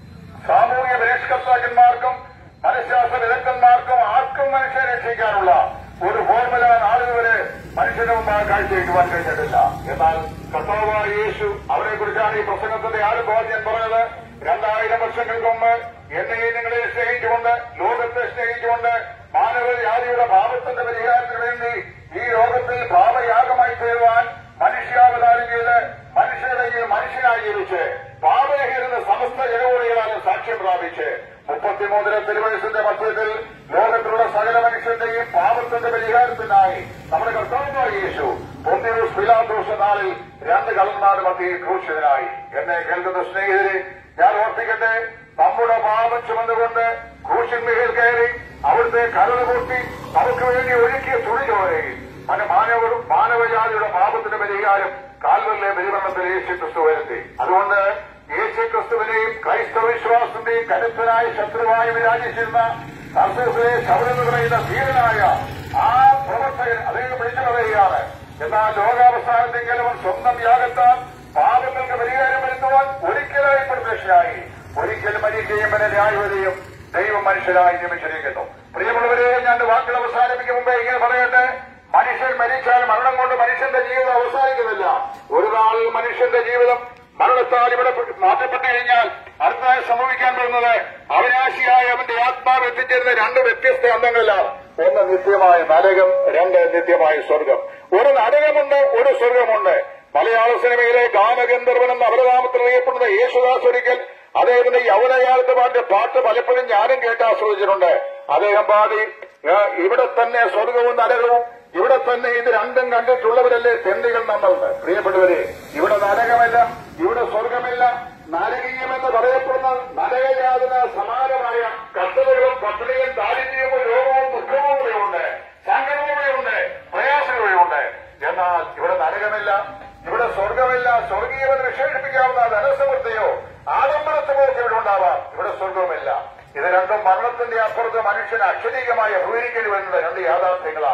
സാമൂഹിക പരിഷ്കർത്താക്കന്മാർക്കും മനഃശാസ്ത്ര വിദഗ്ധന്മാർക്കും ആർക്കും മനുഷ്യനെ രക്ഷിക്കാനുള്ള ഒരു ഫോർമുല നാളിതുവരെ മനുഷ്യന് മുമ്പായി കാഴ്ചവെക്കുവാൻ കഴിഞ്ഞിട്ടില്ല എന്നാൽ കർത്താവായ യേശു അവരെ കുറിച്ചാണ് ഈ പ്രസംഗത്തിന്റെ ആരംഭം ഞാൻ പറഞ്ഞത് രണ്ടായിരം വർഷങ്ങൾക്ക് മുമ്പ് എന്നെയും നിങ്ങളെ സ്നേഹിച്ചുകൊണ്ട് ലോകത്തെ സ്നേഹിച്ചുകൊണ്ട് മാനവജാതിയുടെ പാപത്തിന്റെ പരിഹാരത്തിന് വേണ്ടി ഈ ലോകത്തിൽ പാപയാഗമായി തീരുവാൻ മനുഷ്യാവതാരം ചെയ്ത് മനുഷ്യരുടെ മനുഷ്യനായി ജീവിച്ച് പാപരഹിരുന്ന സമസ്ത ജനകോടികളാലും സാക്ഷ്യം പ്രാപിച്ച് മുപ്പത്തിമൂന്നര തിരുവയസിന്റെ മധ്യത്തിൽ ലോകത്തിലുള്ള സകല മനുഷ്യന്റെയും പാപത്തിന്റെ പരിഹാരത്തിനായി നമ്മുടെ കർത്താവായ യേശു പൊന്തിയൂസ് പിലാദോസ് നാളിൽ രണ്ട് കള്ളന്മാർ മധ്യയിൽ ക്രൂശിതനായി എന്നെ കേൾക്കുന്ന സ്നേഹിതരെ ഞാൻ ഓർപ്പിക്കട്ടെ നമ്മുടെ പാപം ചുമന്നുകൊണ്ട് ക്രൂശിന്മേൽ കയറി അവിടുത്തെ കരട് പൊട്ടി നമുക്ക് വേണ്ടി ഒഴുക്കിയ തുണി ചോരയിൽ അങ്ങനെ മാനവ മാനവജാതിയുടെ പാപത്തിന്റെ പരിഹാരം കാൽവറിലെ ബലിമരണത്തിൽ യേശു ക്രിസ്തു വരുത്തി അതുകൊണ്ട് യേശു ക്രിസ്തുവിനെയും ക്രൈസ്തവ വിശ്വാസത്തിന്റെയും കരുത്തനായ ശത്രുവായി വിരാജിച്ചിരുന്ന സർസസിലെ ശബരം പറയുന്ന ധീരനായ ആ പ്രവർത്തകൻ അദ്ദേഹം വിളിച്ചു പറയുകയാണ് എന്നാൽ ലോകാവസാനത്തെങ്കിൽ അവൻ സ്വന്തം യാഗത്താൽ പാപങ്ങൾക്ക് പരിഹാരം വരുത്തുവാൻ ഒരിക്കലായി പ്രത്യക്ഷനായി ഒരിക്കൽ മരിക്കുകയും പിന്നെ ന്യായവരെയും ദൈവം മനുഷ്യരായി നിയമിച്ചിരിക്കുന്നു പ്രിയമുള്ളവരെ ഞാൻ വാക്കുകൾ അവസാനിപ്പിക്കും മുമ്പേ ഇങ്ങനെ പറയട്ടെ മനുഷ്യൻ മരിച്ചാൽ മരണം കൊണ്ട് മനുഷ്യന്റെ ജീവിതം അവസാനിക്കുന്നില്ല ഒരു നാൾ മനുഷ്യന്റെ ജീവിതം മരണത്താൽ ഇവിടെ മാറ്റപ്പെട്ടു കഴിഞ്ഞാൽ അടുത്തതായി സംഭവിക്കാൻ പോകുന്നത് അവിനാശിയായ അവന്റെ ആത്മാവ് എത്തിച്ചേരുന്ന രണ്ട് വ്യത്യസ്ത അന്തങ്ങളിലാണ് ഒന്ന് നിത്യമായ നരകം രണ്ട് നിത്യമായ സ്വർഗം ഒരു നരകമുണ്ട് ഒരു സ്വർഗമുണ്ട് മലയാള സിനിമയിലെ ഗാനഗന്ധർവൻ എന്ന അപരനാമത്തിൽ അറിയപ്പെടുന്ന യേശുദാസ് ഒരിക്കൽ അദ്ദേഹത്തിന്റെ യൗവനകാലത്ത് പാടിയ പാട്ട് പലപ്പോഴും ഞാനും കേട്ട് ആസ്വദിച്ചിട്ടുണ്ട് അദ്ദേഹം പാടി "ആ, ഇവിടെ തന്നെ സ്വർഗവും നരകവും ഇവിടെ തന്നെ ഇത് രണ്ടും കണ്ടിട്ടുള്ളവരല്ലേ തെണ്ടികൾ നമ്മളുണ്ട് പ്രിയപ്പെട്ടവരെ ഇവിടെ നരകമല്ല ഇവിടെ സ്വർഗമില്ല നരകീയമെന്ന് പറയപ്പെടുന്ന നരകയാതന സമാനമായ കത്തലുകളും പട്ടിണിയും ദാരിദ്ര്യവും രോഗവും ദുഃഖവും ഇവിടെയുണ്ട് സങ്കടവും ഇവിടെയുണ്ട് പ്രയാസവും ഇവിടെയുണ്ട് എന്നാൽ ഇവിടെ നരകമില്ല ഇവിടെ സ്വർഗമില്ല സ്വർഗീയമെന്ന് വിശേഷിപ്പിക്കാവുന്ന ധനസമൃദ്ധിയോ ആഡംബരത്വമോ ഒക്കെ ഇവിടെ ഉണ്ടാവാം ഇവിടെ സ്വർഗവുമില്ല ഇത് രണ്ടും മരണത്തിന്റെ അപ്പുറത്ത് മനുഷ്യന് അക്ഷരീകമായി അഭിമുഖീകരിക്കേണ്ടി വരുന്ന രണ്ട് യാഥാർത്ഥ്യങ്ങളാണ്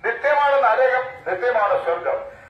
നിത്യമാണ് നരകം നിത്യമാണ് സ്വർഗം